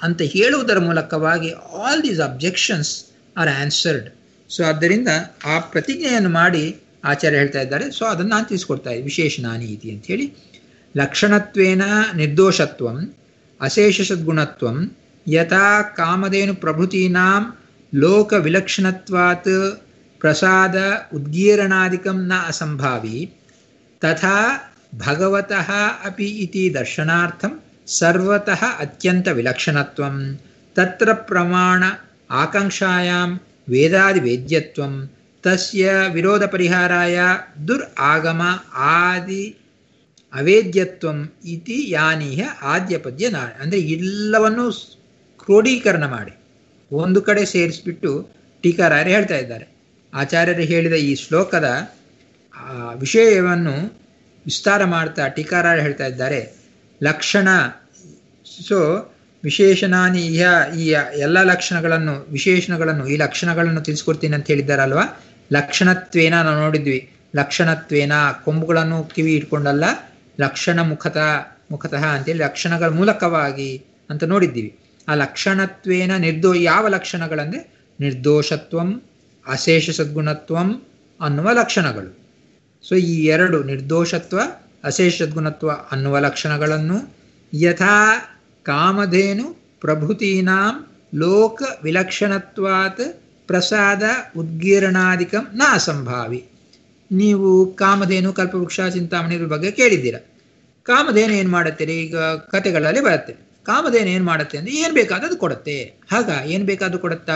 ಅಂತ ಹೇಳುವುದರ ಮೂಲಕವಾಗಿ all these objections are answered so ಆದ್ದರಿಂದ ಆ ಪ್ರತಿಜ್ಞೆಯನ್ನು ಮಾಡಿ ಆಚಾರ್ಯ ಹೇಳ್ತಾ ಇದ್ದಾರೆ ಸೊ ಅದನ್ನು ನಾನು ತಿಳಿಸ್ಕೊಡ್ತಾ ಇದ್ದೆ ವಿಶೇಷಣಾನಿ ಇತಿ ಅಂಥೇಳಿ ಲಕ್ಷಣತ್ವೇನ ನಿರ್ದೋಷತ್ವಂ ಅಶೇಷ ಸದ್ಗುಣತ್ವಂ ಯಥಾ ಕಾಮಧೇನು ಪ್ರಭೃತೀನಾಂ ಲೋಕ ವಿಲಕ್ಷಣತ್ವಾತ್ ಪ್ರಸಾದ ಉದ್ಗೀರಣಾದಿಕಂ ನ ಅಸಂಭಾವಿ ತಥಾ ಭಗವತಃ ಅಪಿ ಇತಿ ದರ್ಶನಾರ್ಥಂ ಸರ್ವತಃ ಅತ್ಯಂತ ವಿಲಕ್ಷಣತ್ವಂ ತತ್ರ ಪ್ರಮಾಣ ಆಕಾಂಕ್ಷಾಯಾಂ ವೇದಾದಿ ವೇದ್ಯತ್ವಂ ತಸ್ಯ ವಿರೋಧ ಪರಿಹಾರಾಯ ದುರ್ ಆಗಮ ಆದಿ ಅವೇದ್ಯತ್ವಂ ಇತಿ ಯಾನೀಹ ಆದ್ಯ ಪದ್ಯ ನಾ ಅಂದರೆ ಎಲ್ಲವನ್ನೂ ಕ್ರೋಢೀಕರಣ ಮಾಡಿ ಒಂದು ಕಡೆ ಸೇರಿಸ್ಬಿಟ್ಟು ಟೀಕಾರಾಯರು ಹೇಳ್ತಾ ಇದ್ದಾರೆ ಆಚಾರ್ಯರು ಹೇಳಿದ ಈ ಶ್ಲೋಕದ ವಿಷಯವನ್ನು ವಿಸ್ತಾರ ಮಾಡ್ತಾ ಟೀಕಾರಾಯರು ಹೇಳ್ತಾ ಇದ್ದಾರೆ ಲಕ್ಷಣ ಸೊ ವಿಶೇಷಣಾನಿ ಇಹ ಈ ಎಲ್ಲ ಲಕ್ಷಣಗಳನ್ನು ವಿಶೇಷಣಗಳನ್ನು ಈ ಲಕ್ಷಣಗಳನ್ನು ತಿಳಿಸ್ಕೊಡ್ತೀನಿ ಅಂತ ಹೇಳಿದ್ದಾರಲ್ವಾ ಲಕ್ಷಣತ್ವೇನ ನಾವು ನೋಡಿದ್ವಿ ಲಕ್ಷಣತ್ವೇನ ಕೊಂಬುಗಳನ್ನು ಕಿವಿ ಇಟ್ಕೊಂಡಲ್ಲ ಲಕ್ಷಣ ಮುಖತ ಮುಖತಃ ಅಂತೇಳಿ ಲಕ್ಷಣಗಳ ಮೂಲಕವಾಗಿ ಅಂತ ನೋಡಿದ್ದೀವಿ ಆ ಲಕ್ಷಣತ್ವೇನ ನಿರ್ದೋ ಯಾವ ಲಕ್ಷಣಗಳಂದರೆ ನಿರ್ದೋಷತ್ವಂ ಅಶೇಷ ಸದ್ಗುಣತ್ವಂ ಅನ್ನುವ ಲಕ್ಷಣಗಳು ಸೊ ಈ ಎರಡು ನಿರ್ದೋಷತ್ವ ಅಶೇಷ ಸದ್ಗುಣತ್ವ ಅನ್ನುವ ಲಕ್ಷಣಗಳನ್ನು ಯಥಾ ಕಾಮಧೇನು ಪ್ರಭೃತೀನಾಂ ಲೋಕ ವಿಲಕ್ಷಣತ್ವಾತ್ ಪ್ರಸಾದ ಉದ್ಗೀರಣಾದಿಕಂ ನ ಅಸಂಭಾವಿ ನೀವು ಕಾಮಧೇನು ಕಲ್ಪವೃಕ್ಷ ಚಿಂತಾಮಣಿ ಬಗ್ಗೆ ಕೇಳಿದ್ದೀರ ಕಾಮಧೇನು ಏನು ಮಾಡುತ್ತೀರಿ ಈಗ ಕತೆಗಳಲ್ಲಿ ಬರುತ್ತೆ ಕಾಮಧೇನು ಏನು ಮಾಡುತ್ತೆ ಅಂದರೆ ಏನು ಬೇಕಾದದು ಕೊಡುತ್ತೆ ಹಾಗ ಏನು ಬೇಕಾದ್ರೂ ಕೊಡುತ್ತಾ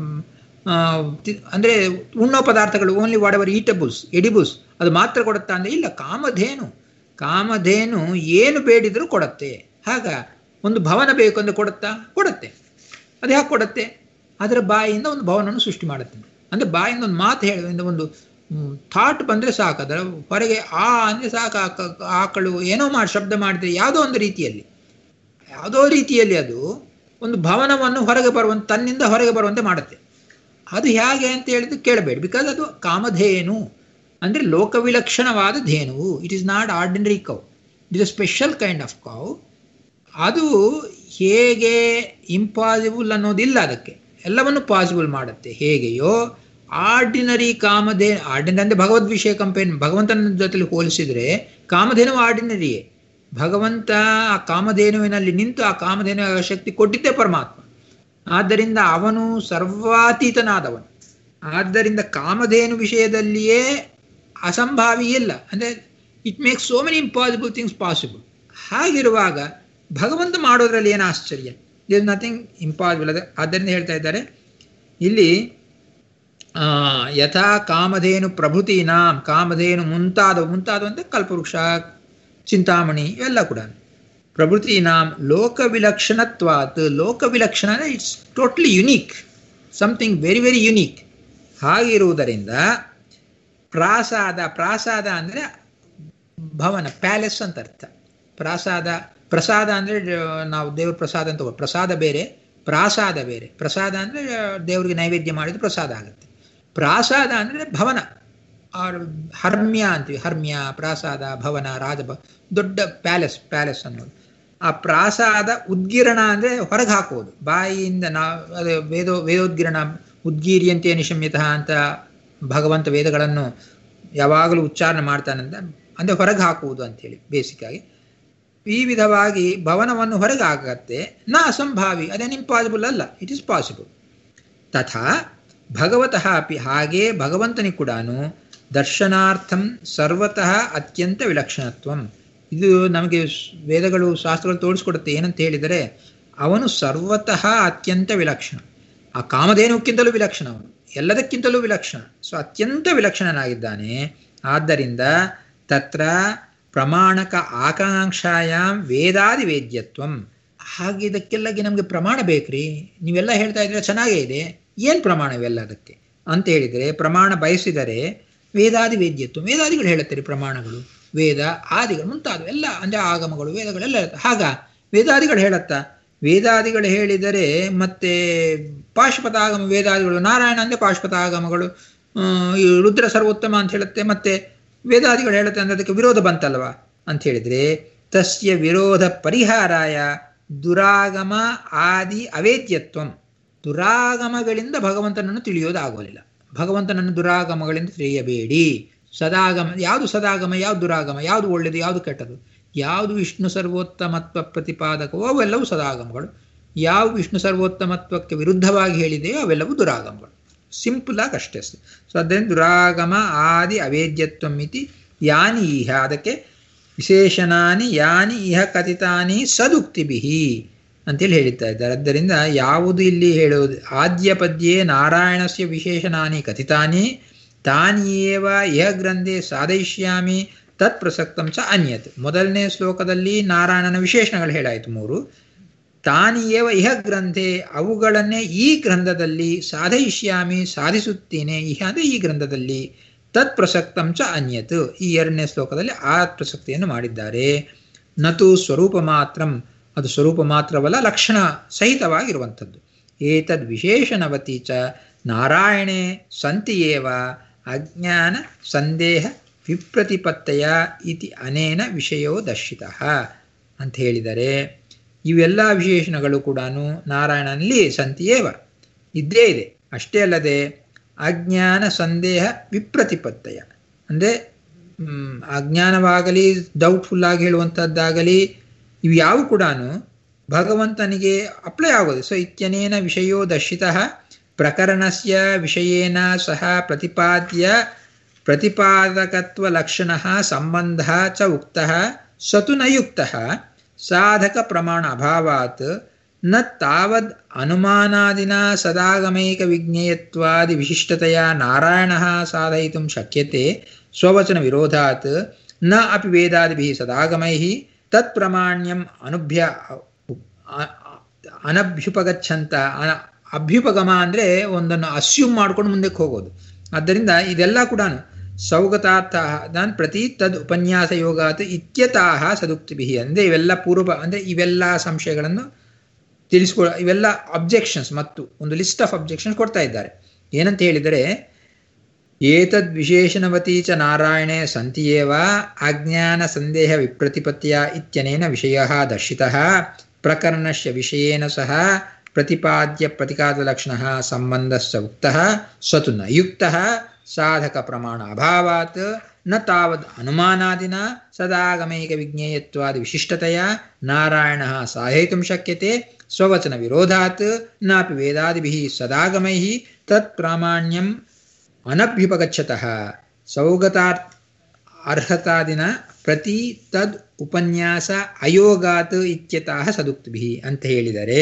ಅಂದರೆ ಉಣ್ಣೋ ಪದಾರ್ಥಗಳು only whatever eatables edibles ಅದು ಮಾತ್ರ ಕೊಡುತ್ತಾ ಅಂದರೆ ಇಲ್ಲ ಕಾಮಧೇನು ಕಾಮಧೇನು ಏನು ಬೇಡಿದರೂ ಕೊಡುತ್ತೆ ಹಾಗ ಒಂದು ಭವನ ಬೇಕು ಅಂದರೆ ಕೊಡುತ್ತಾ ಕೊಡುತ್ತೆ ಅದು ಯಾಕೆ ಕೊಡುತ್ತೆ ಅದರ ಬಾಯಿಯಿಂದ ಒಂದು ಭವನವನ್ನು ಸೃಷ್ಟಿ ಮಾಡುತ್ತೆ ಅಂದರೆ ಬಾಯಿಂದ ಒಂದು ಮಾತು ಹೇಳಿ ಒಂದು ಥಾಟ್ ಬಂದರೆ ಸಾಕು ಅದರ ಹೊರಗೆ ಆ ಅಂದರೆ ಸಾಕು ಆಕಳು ಏನೋ ಮಾಡಿ ಶಬ್ದ ಮಾಡಿದ್ರೆ ಯಾವುದೋ ಒಂದು ರೀತಿಯಲ್ಲಿ ಯಾವುದೋ ರೀತಿಯಲ್ಲಿ ಅದು ಒಂದು ಭವನವನ್ನು ಹೊರಗೆ ಬರುವಂತ ತನ್ನಿಂದ ಹೊರಗೆ ಬರುವಂತೆ ಮಾಡುತ್ತೆ ಅದು ಹೇಗೆ ಅಂತ ಹೇಳಿದ್ರೆ ಕೇಳಬೇಡಿ ಬಿಕಾಸ್ ಅದು ಕಾಮಧೇನು ಅಂದರೆ ಲೋಕವಿಲಕ್ಷಣವಾದ ಧೇನುವು it is not ordinary cow it is a special kind of cow ಅದು ಹೇಗೆ ಇಂಪಾಸಿಬಲ್ ಅನ್ನೋದಿಲ್ಲ ಅದಕ್ಕೆ ಎಲ್ಲವನ್ನು ಪಾಸಿಬಲ್ ಮಾಡುತ್ತೆ ಹೇಗೆಯೋ ಆರ್ಡಿನರಿ ಕಾಮಧೇ ಆರ್ಡಿನರಿ ಅಂದರೆ ಭಗವದ್ ವಿಷಯ ಕಂಪೇನ್ ಭಗವಂತನ ಜೊತೆಲಿ ಹೋಲಿಸಿದರೆ ಕಾಮಧೇನು ಆರ್ಡಿನರಿಯೇ ಭಗವಂತ ಆ ಕಾಮಧೇನುವಿನಲ್ಲಿ ನಿಂತು ಆ ಕಾಮಧೇನು ಶಕ್ತಿ ಕೊಟ್ಟಿದ್ದೇ ಪರಮಾತ್ಮ ಆದ್ದರಿಂದ ಅವನು ಸರ್ವಾತೀತನಾದವನು ಆದ್ದರಿಂದ ಕಾಮಧೇನು ವಿಷಯದಲ್ಲಿಯೇ ಅಸಂಭಾವಿ ಇಲ್ಲ ಅಂದರೆ it makes so many impossible things possible ಹಾಗಿರುವಾಗ ಭಗವಂತ ಮಾಡೋದ್ರಲ್ಲಿ ಏನು ಆಶ್ಚರ್ಯ ಇಸ್ ನಥಿಂಗ್ ಇಂಪಾಸಿಬಲ್ ಅದ ಆದ್ದರಿಂದ ಹೇಳ್ತಾ ಇದ್ದಾರೆ ಇಲ್ಲಿ ಯಥಾ ಕಾಮಧೇನು ಪ್ರಭೃತಿನಾಂ ಕಾಮಧೇನು ಮುಂತಾದ ಮುಂತಾದ ಅಂದರೆ ಕಲ್ಪವೃಕ್ಷ ಚಿಂತಾಮಣಿ ಇವೆಲ್ಲ ಕೂಡ ಪ್ರಭೃತಿನಾಂ ಲೋಕವಿಲಕ್ಷಣತ್ವಾತ್ ಲೋಕವಿಲಕ್ಷಣ it's totally unique something very very unique ಹಾಗಿರುವುದರಿಂದ ಪ್ರಾಸಾದ ಪ್ರಾಸಾದ ಅಂದರೆ ಭವನ ಪ್ಯಾಲೆಸ್ ಅಂತ ಅರ್ಥ ಪ್ರಾಸಾದ ಪ್ರಸಾದ ಅಂದರೆ ನಾವು ದೇವ್ರ ಪ್ರಸಾದ ಅಂತ ಪ್ರಸಾದ ಬೇರೆ ಪ್ರಾಸಾದ ಬೇರೆ ಪ್ರಸಾದ ಅಂದರೆ ದೇವರಿಗೆ ನೈವೇದ್ಯ ಮಾಡಿದ್ರೆ ಪ್ರಸಾದ ಆಗುತ್ತೆ ಪ್ರಾಸಾದ ಅಂದರೆ ಭವನ ಆರ್ ಹರ್ಮ್ಯ ಅಂತೀವಿ ಹರ್ಮ್ಯ ಪ್ರಾಸಾದ ಭವನ ರಾಜಭ ದೊಡ್ಡ ಪ್ಯಾಲೆಸ್ ಪ್ಯಾಲೆಸ್ ಅನ್ನೋದು ಆ ಪ್ರಾಸಾದ ಉದ್ಗಿರಣ ಅಂದರೆ ಹೊರಗೆ ಹಾಕೋದು ಬಾಯಿಯಿಂದ ನಾವು ಅದು ವೇದೋ ವೇದೋದ್ಗಿರಣ ಉದ್ಗೀರಿಯಂತೆ ನಿಶಮ್ಯತಃ ಅಂತ ಭಗವಂತ ವೇದಗಳನ್ನು ಯಾವಾಗಲೂ ಉಚ್ಚಾರಣೆ ಮಾಡ್ತಾನಂತ ಅಂದರೆ ಹೊರಗೆ ಹಾಕುವುದು ಅಂಥೇಳಿ ಬೇಸಿಕ್ಕಾಗಿ ಈ ವಿಧವಾಗಿ ಭವನವನ್ನು ಹೊರಗೆ ಆಗತ್ತೆ ನ ಅಸಂಭಾವಿ ಅದೇನು ಇಂಪಾಸಿಬಲ್ ಅಲ್ಲ ಇಟ್ ಈಸ್ ಪಾಸಿಬಲ್ ತಥಾ ಭಗವತಃ ಅಪಿ ಹಾಗೇ ಭಗವಂತನಿಗೆ ಕೂಡ ದರ್ಶನಾರ್ಥಂ ಸರ್ವತಃ ಅತ್ಯಂತ ವಿಲಕ್ಷಣತ್ವಂ ಇದು ನಮಗೆ ವೇದಗಳು ಶಾಸ್ತ್ರಗಳು ತೋರಿಸ್ಕೊಡುತ್ತೆ ಏನಂತ ಹೇಳಿದರೆ ಅವನು ಸರ್ವತಃ ಅತ್ಯಂತ ವಿಲಕ್ಷಣ ಆ ಕಾಮಧೇನುಕ್ಕಿಂತಲೂ ವಿಲಕ್ಷಣ ಅವನು ಎಲ್ಲದಕ್ಕಿಂತಲೂ ವಿಲಕ್ಷಣ ಸೊ ಅತ್ಯಂತ ವಿಲಕ್ಷಣನಾಗಿದ್ದಾನೆ ಆದ್ದರಿಂದ ತತ್ರ ಪ್ರಮಾಣಕ ಆಕಾಂಕ್ಷಾಯಾಮ್ ವೇದಾದಿ ವೇದ್ಯತ್ವಂ ಹಾಗೆ ಇದಕ್ಕೆಲ್ಲಗೆ ನಮಗೆ ಪ್ರಮಾಣ ಬೇಕ್ರಿ ನೀವೆಲ್ಲ ಹೇಳ್ತಾ ಇದ್ರೆ ಚೆನ್ನಾಗೇ ಇದೆ ಏನು ಪ್ರಮಾಣ ಇವೆಲ್ಲ ಅದಕ್ಕೆ ಅಂತ ಹೇಳಿದರೆ ಪ್ರಮಾಣ ಬಯಸಿದರೆ ವೇದಾದಿ ವೇದ್ಯತ್ವ ವೇದಾದಿಗಳು ಹೇಳುತ್ತಾರೆ ಪ್ರಮಾಣಗಳು ವೇದ ಆದಿಗಳು ಮುಂತಾದ ಎಲ್ಲ ಅಂದರೆ ಆಗಮಗಳು ವೇದಗಳೆಲ್ಲ ಹಾಗ ವೇದಾದಿಗಳು ಹೇಳುತ್ತಾ ವೇದಾದಿಗಳು ಹೇಳಿದರೆ ಮತ್ತೆ ಪಾಶುಪತಾಗಮ ವೇದಾದಿಗಳು ನಾರಾಯಣ ಅಂದರೆ ಪಾಶುಪತಾಗಮಗಳು ಈ ರುದ್ರ ಸರ್ವೋತ್ತಮ ಅಂತ ಹೇಳುತ್ತೆ ಮತ್ತೆ ವೇದಾದಿಗಳು ಹೇಳುತ್ತೆ ಅಂದರೆ ಅದಕ್ಕೆ ವಿರೋಧ ಬಂತಲ್ವಾ ಅಂತ ಹೇಳಿದರೆ ತಸ್ಯ ವಿರೋಧ ಪರಿಹಾರಾಯ ದುರಾಗಮ ಆದಿ ಅವೇದ್ಯತ್ವಂ ದುರಾಗಮಗಳಿಂದ ಭಗವಂತನನ್ನು ತಿಳಿಯೋದಾಗೋದಿಲ್ಲ ಭಗವಂತನನ್ನು ದುರಾಗಮಗಳಿಂದ ತಿಳಿಯಬೇಡಿ ಸದಾಗಮ ಯಾವುದು ಸದಾಗಮ ಯಾವುದು ದುರಾಗಮ ಯಾವುದು ಒಳ್ಳೆಯದು ಯಾವುದು ಕೆಟ್ಟದು ಯಾವುದು ವಿಷ್ಣು ಸರ್ವೋತ್ತಮತ್ವ ಪ್ರತಿಪಾದಕವೋ ಅವೆಲ್ಲವೂ ಸದಾಗಮಗಳು ಯಾವ ವಿಷ್ಣು ಸರ್ವೋತ್ತಮತ್ವಕ್ಕೆ ವಿರುದ್ಧವಾಗಿ ಹೇಳಿದೆಯೋ ಅವೆಲ್ಲವೂ ದುರಾಗಮಗಳು ಸಿಂಪಲ್ ಆಗಿ ಅಷ್ಟೇ ಸೊ ಅದರಿಂದ ದುರಾಗಮ ಆದಿ ಅವೇದ್ಯತ್ವಂ ಇತಿ ಯಾನಿ ಇಹ ಅದಕ್ಕೆ ವಿಶೇಷಣಾನಿ ಯಾನಿ ಇಹ ಕಥಿತಾನಿ ಸದುಕ್ತಿಭಿಹಿ ಅಂತೇಳಿ ಹೇಳ್ತಾ ಇದ್ದಾರೆ ಆದ್ದರಿಂದ ಯಾವುದು ಇಲ್ಲಿ ಹೇಳುವುದು ಆದ್ಯ ಪದ್ಯೆ ನಾರಾಯಣಸ್ಯ ವಿಶೇಷಣಾನಿ ಕಥಿತಾನಿ ತಾನಿಯೇವ ಇಹ ಗ್ರಂಥೆ ಸಾಧಯಿಷ್ಯಾಮಿ ತತ್ ಪ್ರಸಕ್ತಂ ಚ ಅನ್ಯತ್ ಮೊದಲನೇ ಶ್ಲೋಕದಲ್ಲಿ ನಾರಾಯಣನ ವಿಶೇಷಣಗಳು ಹೇಳಾಯಿತು ಮೂರು ತಾನಿಯೇವ ಇಹ ಗ್ರಂಥೆ ಅವುಗಳನ್ನೇ ಈ ಗ್ರಂಥದಲ್ಲಿ ಸಾಧಯಿಷ್ಯಾಮಿ ಸಾಧಿಸುತ್ತೇನೆ ಇಹ ಅಂದರೆ ಈ ಗ್ರಂಥದಲ್ಲಿ ತತ್ ಪ್ರಸಕ್ತಂ ಚ ಅನ್ಯತ್ ಈ ಎರಡನೇ ಶ್ಲೋಕದಲ್ಲಿ ಆ ಪ್ರಸಕ್ತಿಯನ್ನು ಮಾಡಿದ್ದಾರೆ ನತು ಸ್ವರೂಪ ಮಾತ್ರಂ ಅದು ಸ್ವರೂಪ ಮಾತ್ರವಲ್ಲ ಲಕ್ಷಣ ಸಹಿತವಾಗಿರುವಂಥದ್ದು ಏತದ್ ವಿಶೇಷಣವತಿ ಚ ನಾರಾಯಣೇ ಸಂತಿಯೇವ ಅಜ್ಞಾನ ಸಂದೇಹ ವಿಪ್ರತಿಪತ್ತಯ ಇತಿ ಅನೇನ ವಿಷಯೋ ದರ್ಶಿತ ಅಂತ ಹೇಳಿದರೆ ಇವೆಲ್ಲ ವಿಶೇಷಣಗಳು ಕೂಡ ನಾರಾಯಣನಲ್ಲಿ ಸಂತಿಯೇವ ಇದ್ದೇ ಇದೆ ಅಷ್ಟೇ ಅಲ್ಲದೆ ಅಜ್ಞಾನ ಸಂದೇಹ ವಿಪ್ರತಿಪತ್ತಯ ಅಂದರೆ ಅಜ್ಞಾನವಾಗಲಿ ಡೌಟ್ಫುಲ್ ಆಗಿ ಹೇಳುವಂಥದ್ದಾಗಲಿ ಇವು ಯಾವ ಕೂಡ ಭಗವಂತನಿಗೆ ಅಪ್ಲೈ ಆಗೋದು ಸೊ ಇತ್ಯನೇನ ವಿಷಯೋ ದರ್ಶಿತ ಪ್ರಕರಣಸ್ಯ ವಿಷಯೇನ ಸಹ ಪ್ರತಿಪಾದ್ಯ ಪ್ರತಿಪಾದಕತ್ವಲಕ್ಷಣ ಸಂಬಂಧ ಚ ಉಕ್ತ ಸತು ನಯುಕ್ತ ಸಾಧಕ ಪ್ರಮಾಣ ಅಭಾವಾತ್ ನ ತಾವದ್ ಅನುಮಾನಾದಿನ ಸದಾಗಮೈಕ ವಿಜ್ಞೇಯತ್ವಾದಿ ವಿಶಿಷ್ಟತೆಯ ನಾರಾಯಣ ಸಾಧಯಿತು ಶಕ್ಯತೆ ಸ್ವವಚನ ವಿರೋಧಾತ್ ನ ಅಪಿ ವೇದಾದಿಭಿः ಸದಾಗಮೈः ತತ್ ಪ್ರಮಾಣ್ಯಂ ಅನುಭ್ಯ ಅನಭ್ಯುಪಗಚ್ಚಂತ ಅಭ್ಯುಪಗಮ ಅಂದರೆ ಒಂದನ್ನು ಅಸ್ಯೂಮ್ ಮಾಡ್ಕೊಂಡು ಮುಂದಕ್ಕೆ ಹೋಗೋದು ಆದ್ದರಿಂದ ಇದೆಲ್ಲ ಕೂಡ ಸೌಗತಾರ್ಥ ನಾನ್ ಪ್ರತಿ ತದ್ ಉಪನ್ಯಾಸ ಯೋಗಾತ್ ಇತ್ಯತಾಹ ಸದುಕ್ತಿಭಿ ಅಂದರೆ ಇವೆಲ್ಲ ಪೂರ್ವ ಅಂದರೆ ಇವೆಲ್ಲ ಸಂಶಯಗಳನ್ನು ತಿಳಿಸ್ಕೊ ಇವೆಲ್ಲ ಅಬ್ಜೆಕ್ಷನ್ಸ್ ಮತ್ತು ಒಂದು ಲಿಸ್ಟ್ ಆಫ್ ಅಬ್ಜೆಕ್ಷನ್ಸ್ ಕೊಡ್ತಾ ಇದ್ದಾರೆ ಏನಂತ ಹೇಳಿದರೆ ಏತದ್ ವಿಶೇಷಣವತಿ ಚ ನಾರಾಯಣೆ ಸಂತಿಯೇವ ಅಜ್ಞಾನ ಸಂದೇಹ ವಿಪ್ರತಿಪತ್ತಿಯ ಇತ್ಯನೇನ ವಿಷಯ ದರ್ಶಿತ ಪ್ರಕರಣಸ್ಯ ವಿಷಯೇನ ಸಹ ಪ್ರತಿಪಾದ್ಯ ಪ್ರತಿಕಾದಲಕ್ಷಣ ಸಂಬಂಧಶ್ಚ ಉಕ್ತ ಸತು ನ ಯುಕ್ತ ಸಾಧಕ ಪ್ರಮಾಣ ಅಭಾವಾತ್ ನ ತಾವದ್ ಅನುಮಾನಾದಿನ ಸದಾಗಮೈಕ ವಿಜ್ಞೇಯತ್ವಾದಿ ವಿಶಿಷ್ಟತೆಯ ನಾರಾಯಣ ಸಾಹಯಿತುಂ ಶಕ್ಯತೆ ಸ್ವವಚನ ವಿರೋಧಾತ್ ನಾಪಿ ವೇದಾದಿಭಿः ಸದಾಗಮೈः ತತ್ ಪ್ರಾಮಾಣ್ಯಂ ಅನಭ್ಯುಪಗಚ್ಚತಃ ಸೌಗತಾರ್ ಅರ್ಹತಾದಿನ ಪ್ರತಿ ತದ್ ಉಪನ್ಯಾಸ ಅಯೋಗಾತ್ ಇತ್ಯತಃ ಸದುಕ್ತಿಭಿ ಅಂತ ಹೇಳಿದರೆ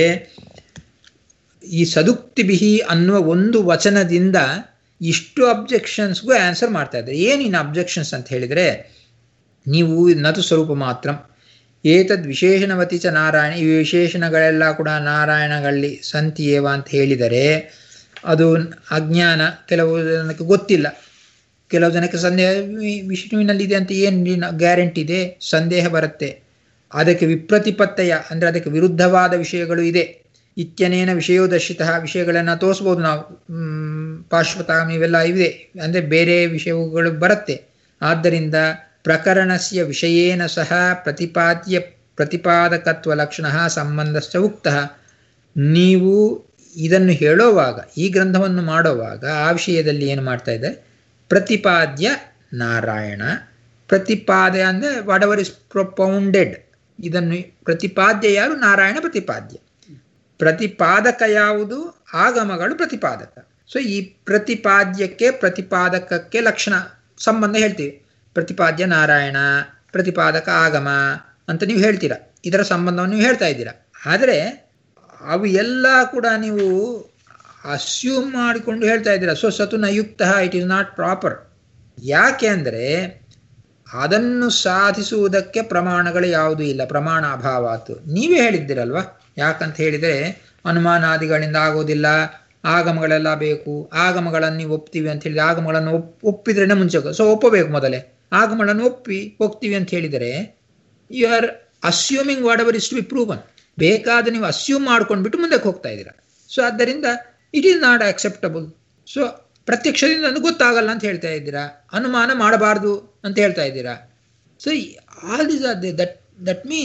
ಈ ಸದುಕ್ತಿಭಿ ಅನ್ನುವ ಒಂದು ವಚನದಿಂದ ಇಷ್ಟು ಅಬ್ಜೆಕ್ಷನ್ಸ್ಗೂ ಆನ್ಸರ್ ಮಾಡ್ತಾ ಇದ್ದಾರೆ ಏನಿನ ಅಬ್ಜೆಕ್ಷನ್ಸ್ ಅಂತ ಹೇಳಿದರೆ ನೀವು ನತು ಸ್ವರೂಪ ಮಾತ್ರ ಏತದ್ ವಿಶೇಷಣವತಿ ಚ ನಾರಾಯಣ ಈ ವಿಶೇಷಣಗಳೆಲ್ಲ ಕೂಡ ನಾರಾಯಣಗಳಲ್ಲಿ ಸಂತಿಯೇವ ಅಂತ ಹೇಳಿದರೆ ಅದು ಅಜ್ಞಾನ ಕೆಲವು ಜನಕ್ಕೆ ಗೊತ್ತಿಲ್ಲ ಕೆಲವು ಜನಕ್ಕೆ ಸಂದೇಹ ವಿಷ್ಣುವಿನಲ್ಲಿದೆ ಅಂತ ಏನು ಗ್ಯಾರಂಟಿ ಇದೆ ಸಂದೇಹ ಬರುತ್ತೆ ಅದಕ್ಕೆ ವಿಪ್ರತಿಪತ್ತಯ ಅಂದರೆ ಅದಕ್ಕೆ ವಿರುದ್ಧವಾದ ವಿಷಯಗಳು ಇದೆ ಇತ್ಯನೇನ ವಿಷಯೋದರ್ಶಿತ ವಿಷಯಗಳನ್ನು ತೋರಿಸ್ಬೋದು ನಾವು ಪಾರ್ಶ್ವತಾಮ್ ಇವೆಲ್ಲ ಇದೆ ಅಂದರೆ ಬೇರೆ ವಿಷಯಗಳು ಬರುತ್ತೆ ಆದ್ದರಿಂದ ಪ್ರಕರಣಸ್ಯ ವಿಷಯೇನ ಸಹ ಪ್ರತಿಪಾದ್ಯ ಪ್ರತಿಪಾದಕತ್ವ ಲಕ್ಷಣ ಸಂಬಂಧಶ್ಚ ಉಕ್ತ ನೀವು ಇದನ್ನು ಹೇಳೋವಾಗ ಈ ಗ್ರಂಥವನ್ನು ಮಾಡೋವಾಗ ಆ ವಿಷಯದಲ್ಲಿ ಏನು ಮಾಡ್ತಾ ಇದೆ ಪ್ರತಿಪಾದ್ಯ ನಾರಾಯಣ ಪ್ರತಿಪಾದ್ಯ ಅಂದರೆ ವಾಟ್ ಎವರ್ ಇಸ್ ಪ್ರೊಪೌಂಡೆಡ್ ಇದನ್ನು ಪ್ರತಿಪಾದ್ಯ ಯಾರು ನಾರಾಯಣ ಪ್ರತಿಪಾದ್ಯ ಪ್ರತಿಪಾದಕ ಯಾವುದು ಆಗಮಗಳು ಪ್ರತಿಪಾದಕ ಸೊ ಈ ಪ್ರತಿಪಾದ್ಯಕ್ಕೆ ಪ್ರತಿಪಾದಕಕ್ಕೆ ಲಕ್ಷಣ ಸಂಬಂಧ ಹೇಳ್ತೀವಿ ಪ್ರತಿಪಾದ್ಯ ನಾರಾಯಣ ಪ್ರತಿಪಾದಕ ಆಗಮ ಅಂತ ನೀವು ಹೇಳ್ತೀರಾ ಇದರ ಸಂಬಂಧವನ್ನು ನೀವು ಹೇಳ್ತಾ ಇದ್ದೀರಾ ಆದರೆ ಅವು ಎಲ್ಲ ಕೂಡ ನೀವು ಅಸ್ಯೂಮ್ ಮಾಡಿಕೊಂಡು ಹೇಳ್ತಾ ಇದ್ದೀರಾ ಸೊ ಸತು ನಯುಕ್ತ ಇಟ್ ಈಸ್ ನಾಟ್ ಪ್ರಾಪರ್ ಯಾಕೆ ಅಂದರೆ ಅದನ್ನು ಸಾಧಿಸುವುದಕ್ಕೆ ಪ್ರಮಾಣಗಳು ಯಾವುದೂ ಇಲ್ಲ ಪ್ರಮಾಣ ಅಭಾವಾತು ನೀವೇ ಹೇಳಿದ್ದೀರಲ್ವಾ ಯಾಕಂತ ಹೇಳಿದರೆ ಅನುಮಾನಾದಿಗಳಿಂದ ಆಗೋದಿಲ್ಲ ಆಗಮಗಳೆಲ್ಲ ಬೇಕು ಆಗಮಗಳನ್ನು ನೀವು ಒಪ್ತೀವಿ ಅಂತ ಹೇಳಿದ್ರೆ ಆಗಮಗಳನ್ನು ಒಪ್ ಒಪ್ಪಿದ್ರೇನೆ ಮುಂಚೆ ಸೊ ಒಪ್ಪಬೇಕು ಮೊದಲೇ ಆಗಮಗಳನ್ನು ಒಪ್ಪಿ ಹೋಗ್ತೀವಿ ಅಂತ ಹೇಳಿದರೆ you are assuming whatever is to be proven ಬೇಕಾದ ನೀವು ಅಸ್ಯೂಮ್ ಮಾಡ್ಕೊಂಡ್ಬಿಟ್ಟು ಮುಂದಕ್ಕೆ ಹೋಗ್ತಾ ಇದ್ದೀರಾ ಸೊ ಆದ್ದರಿಂದ it is not acceptable so ಪ್ರತ್ಯಕ್ಷದಿಂದ ನನಗೆ ಗೊತ್ತಾಗಲ್ಲ ಅಂತ ಹೇಳ್ತಾ ಇದ್ದೀರಾ ಅನುಮಾನ ಮಾಡಬಾರ್ದು ಅಂತ ಹೇಳ್ತಾ ಇದ್ದೀರಾ so all this are they that that means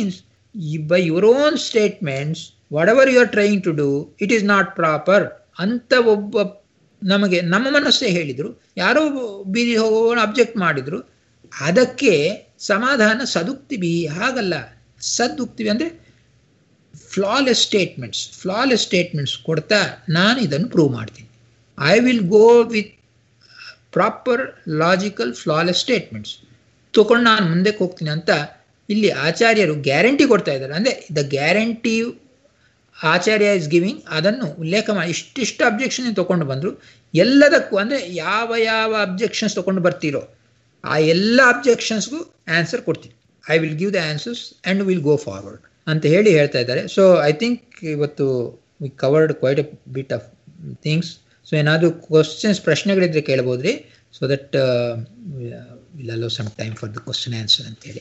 by your own statements whatever you are trying to do it is not proper ಅಂತ ಒಬ್ಬ ನಮಗೆ ನಮ್ಮ ಮನಸ್ಸೇ ಹೇಳಿದರು ಯಾರೋ ಬೀದಿ ಹೋಗುವವನು ಅಬ್ಜೆಕ್ಟ್ ಮಾಡಿದರು ಅದಕ್ಕೆ ಸಮಾಧಾನ ಸದುಕ್ತಿವಿ ಹಾಗಲ್ಲ ಸದುಕ್ತಿವಿ ಅಂದರೆ ಫ್ಲಾಲೆಸ್ ಸ್ಟೇಟ್ಮೆಂಟ್ಸ್ ಫ್ಲಾಲೆಸ್ ಸ್ಟೇಟ್ಮೆಂಟ್ಸ್ ಕೊಡ್ತಾ ನಾನು ಇದನ್ನು ಪ್ರೂವ್ ಮಾಡ್ತೀನಿ I will go with proper logical flawless statements ತಗೊಂಡು ನಾನು ಮುಂದಕ್ಕೆ ಹೋಗ್ತೀನಿ ಅಂತ ಇಲ್ಲಿ ಆಚಾರ್ಯರು ಗ್ಯಾರಂಟಿ ಕೊಡ್ತಾ ಇದ್ದಾರೆ ಅಂದರೆ the guarantee acharya is giving ಅದನ್ನು ಉಲ್ಲೇಖ ಮಾಡಿ ಇಷ್ಟಿಷ್ಟು ಅಬ್ಜೆಕ್ಷನ್ ತೊಗೊಂಡು ಬಂದರು ಎಲ್ಲದಕ್ಕೂ ಅಂದರೆ ಯಾವ ಯಾವ ಅಬ್ಜೆಕ್ಷನ್ಸ್ ತೊಗೊಂಡು ಬರ್ತೀರೋ ಆ ಎಲ್ಲ ಅಬ್ಜೆಕ್ಷನ್ಸ್ಗೂ ಆನ್ಸರ್ ಕೊಡ್ತೀನಿ I will give the answers and will go forward ಅಂತ ಹೇಳಿ ಹೇಳ್ತಾ ಇದ್ದಾರೆ ಸೊ ಐ ಥಿಂಕ್ ಇವತ್ತು we covered quite a bit of things so ಏನಾದರೂ ಕ್ವಶನ್ಸ್ ಪ್ರಶ್ನೆಗಳಿದ್ರೆ ಕೇಳ್ಬೋದ್ರಿ so that will allow some time for the question answer ಅಂತೇಳಿ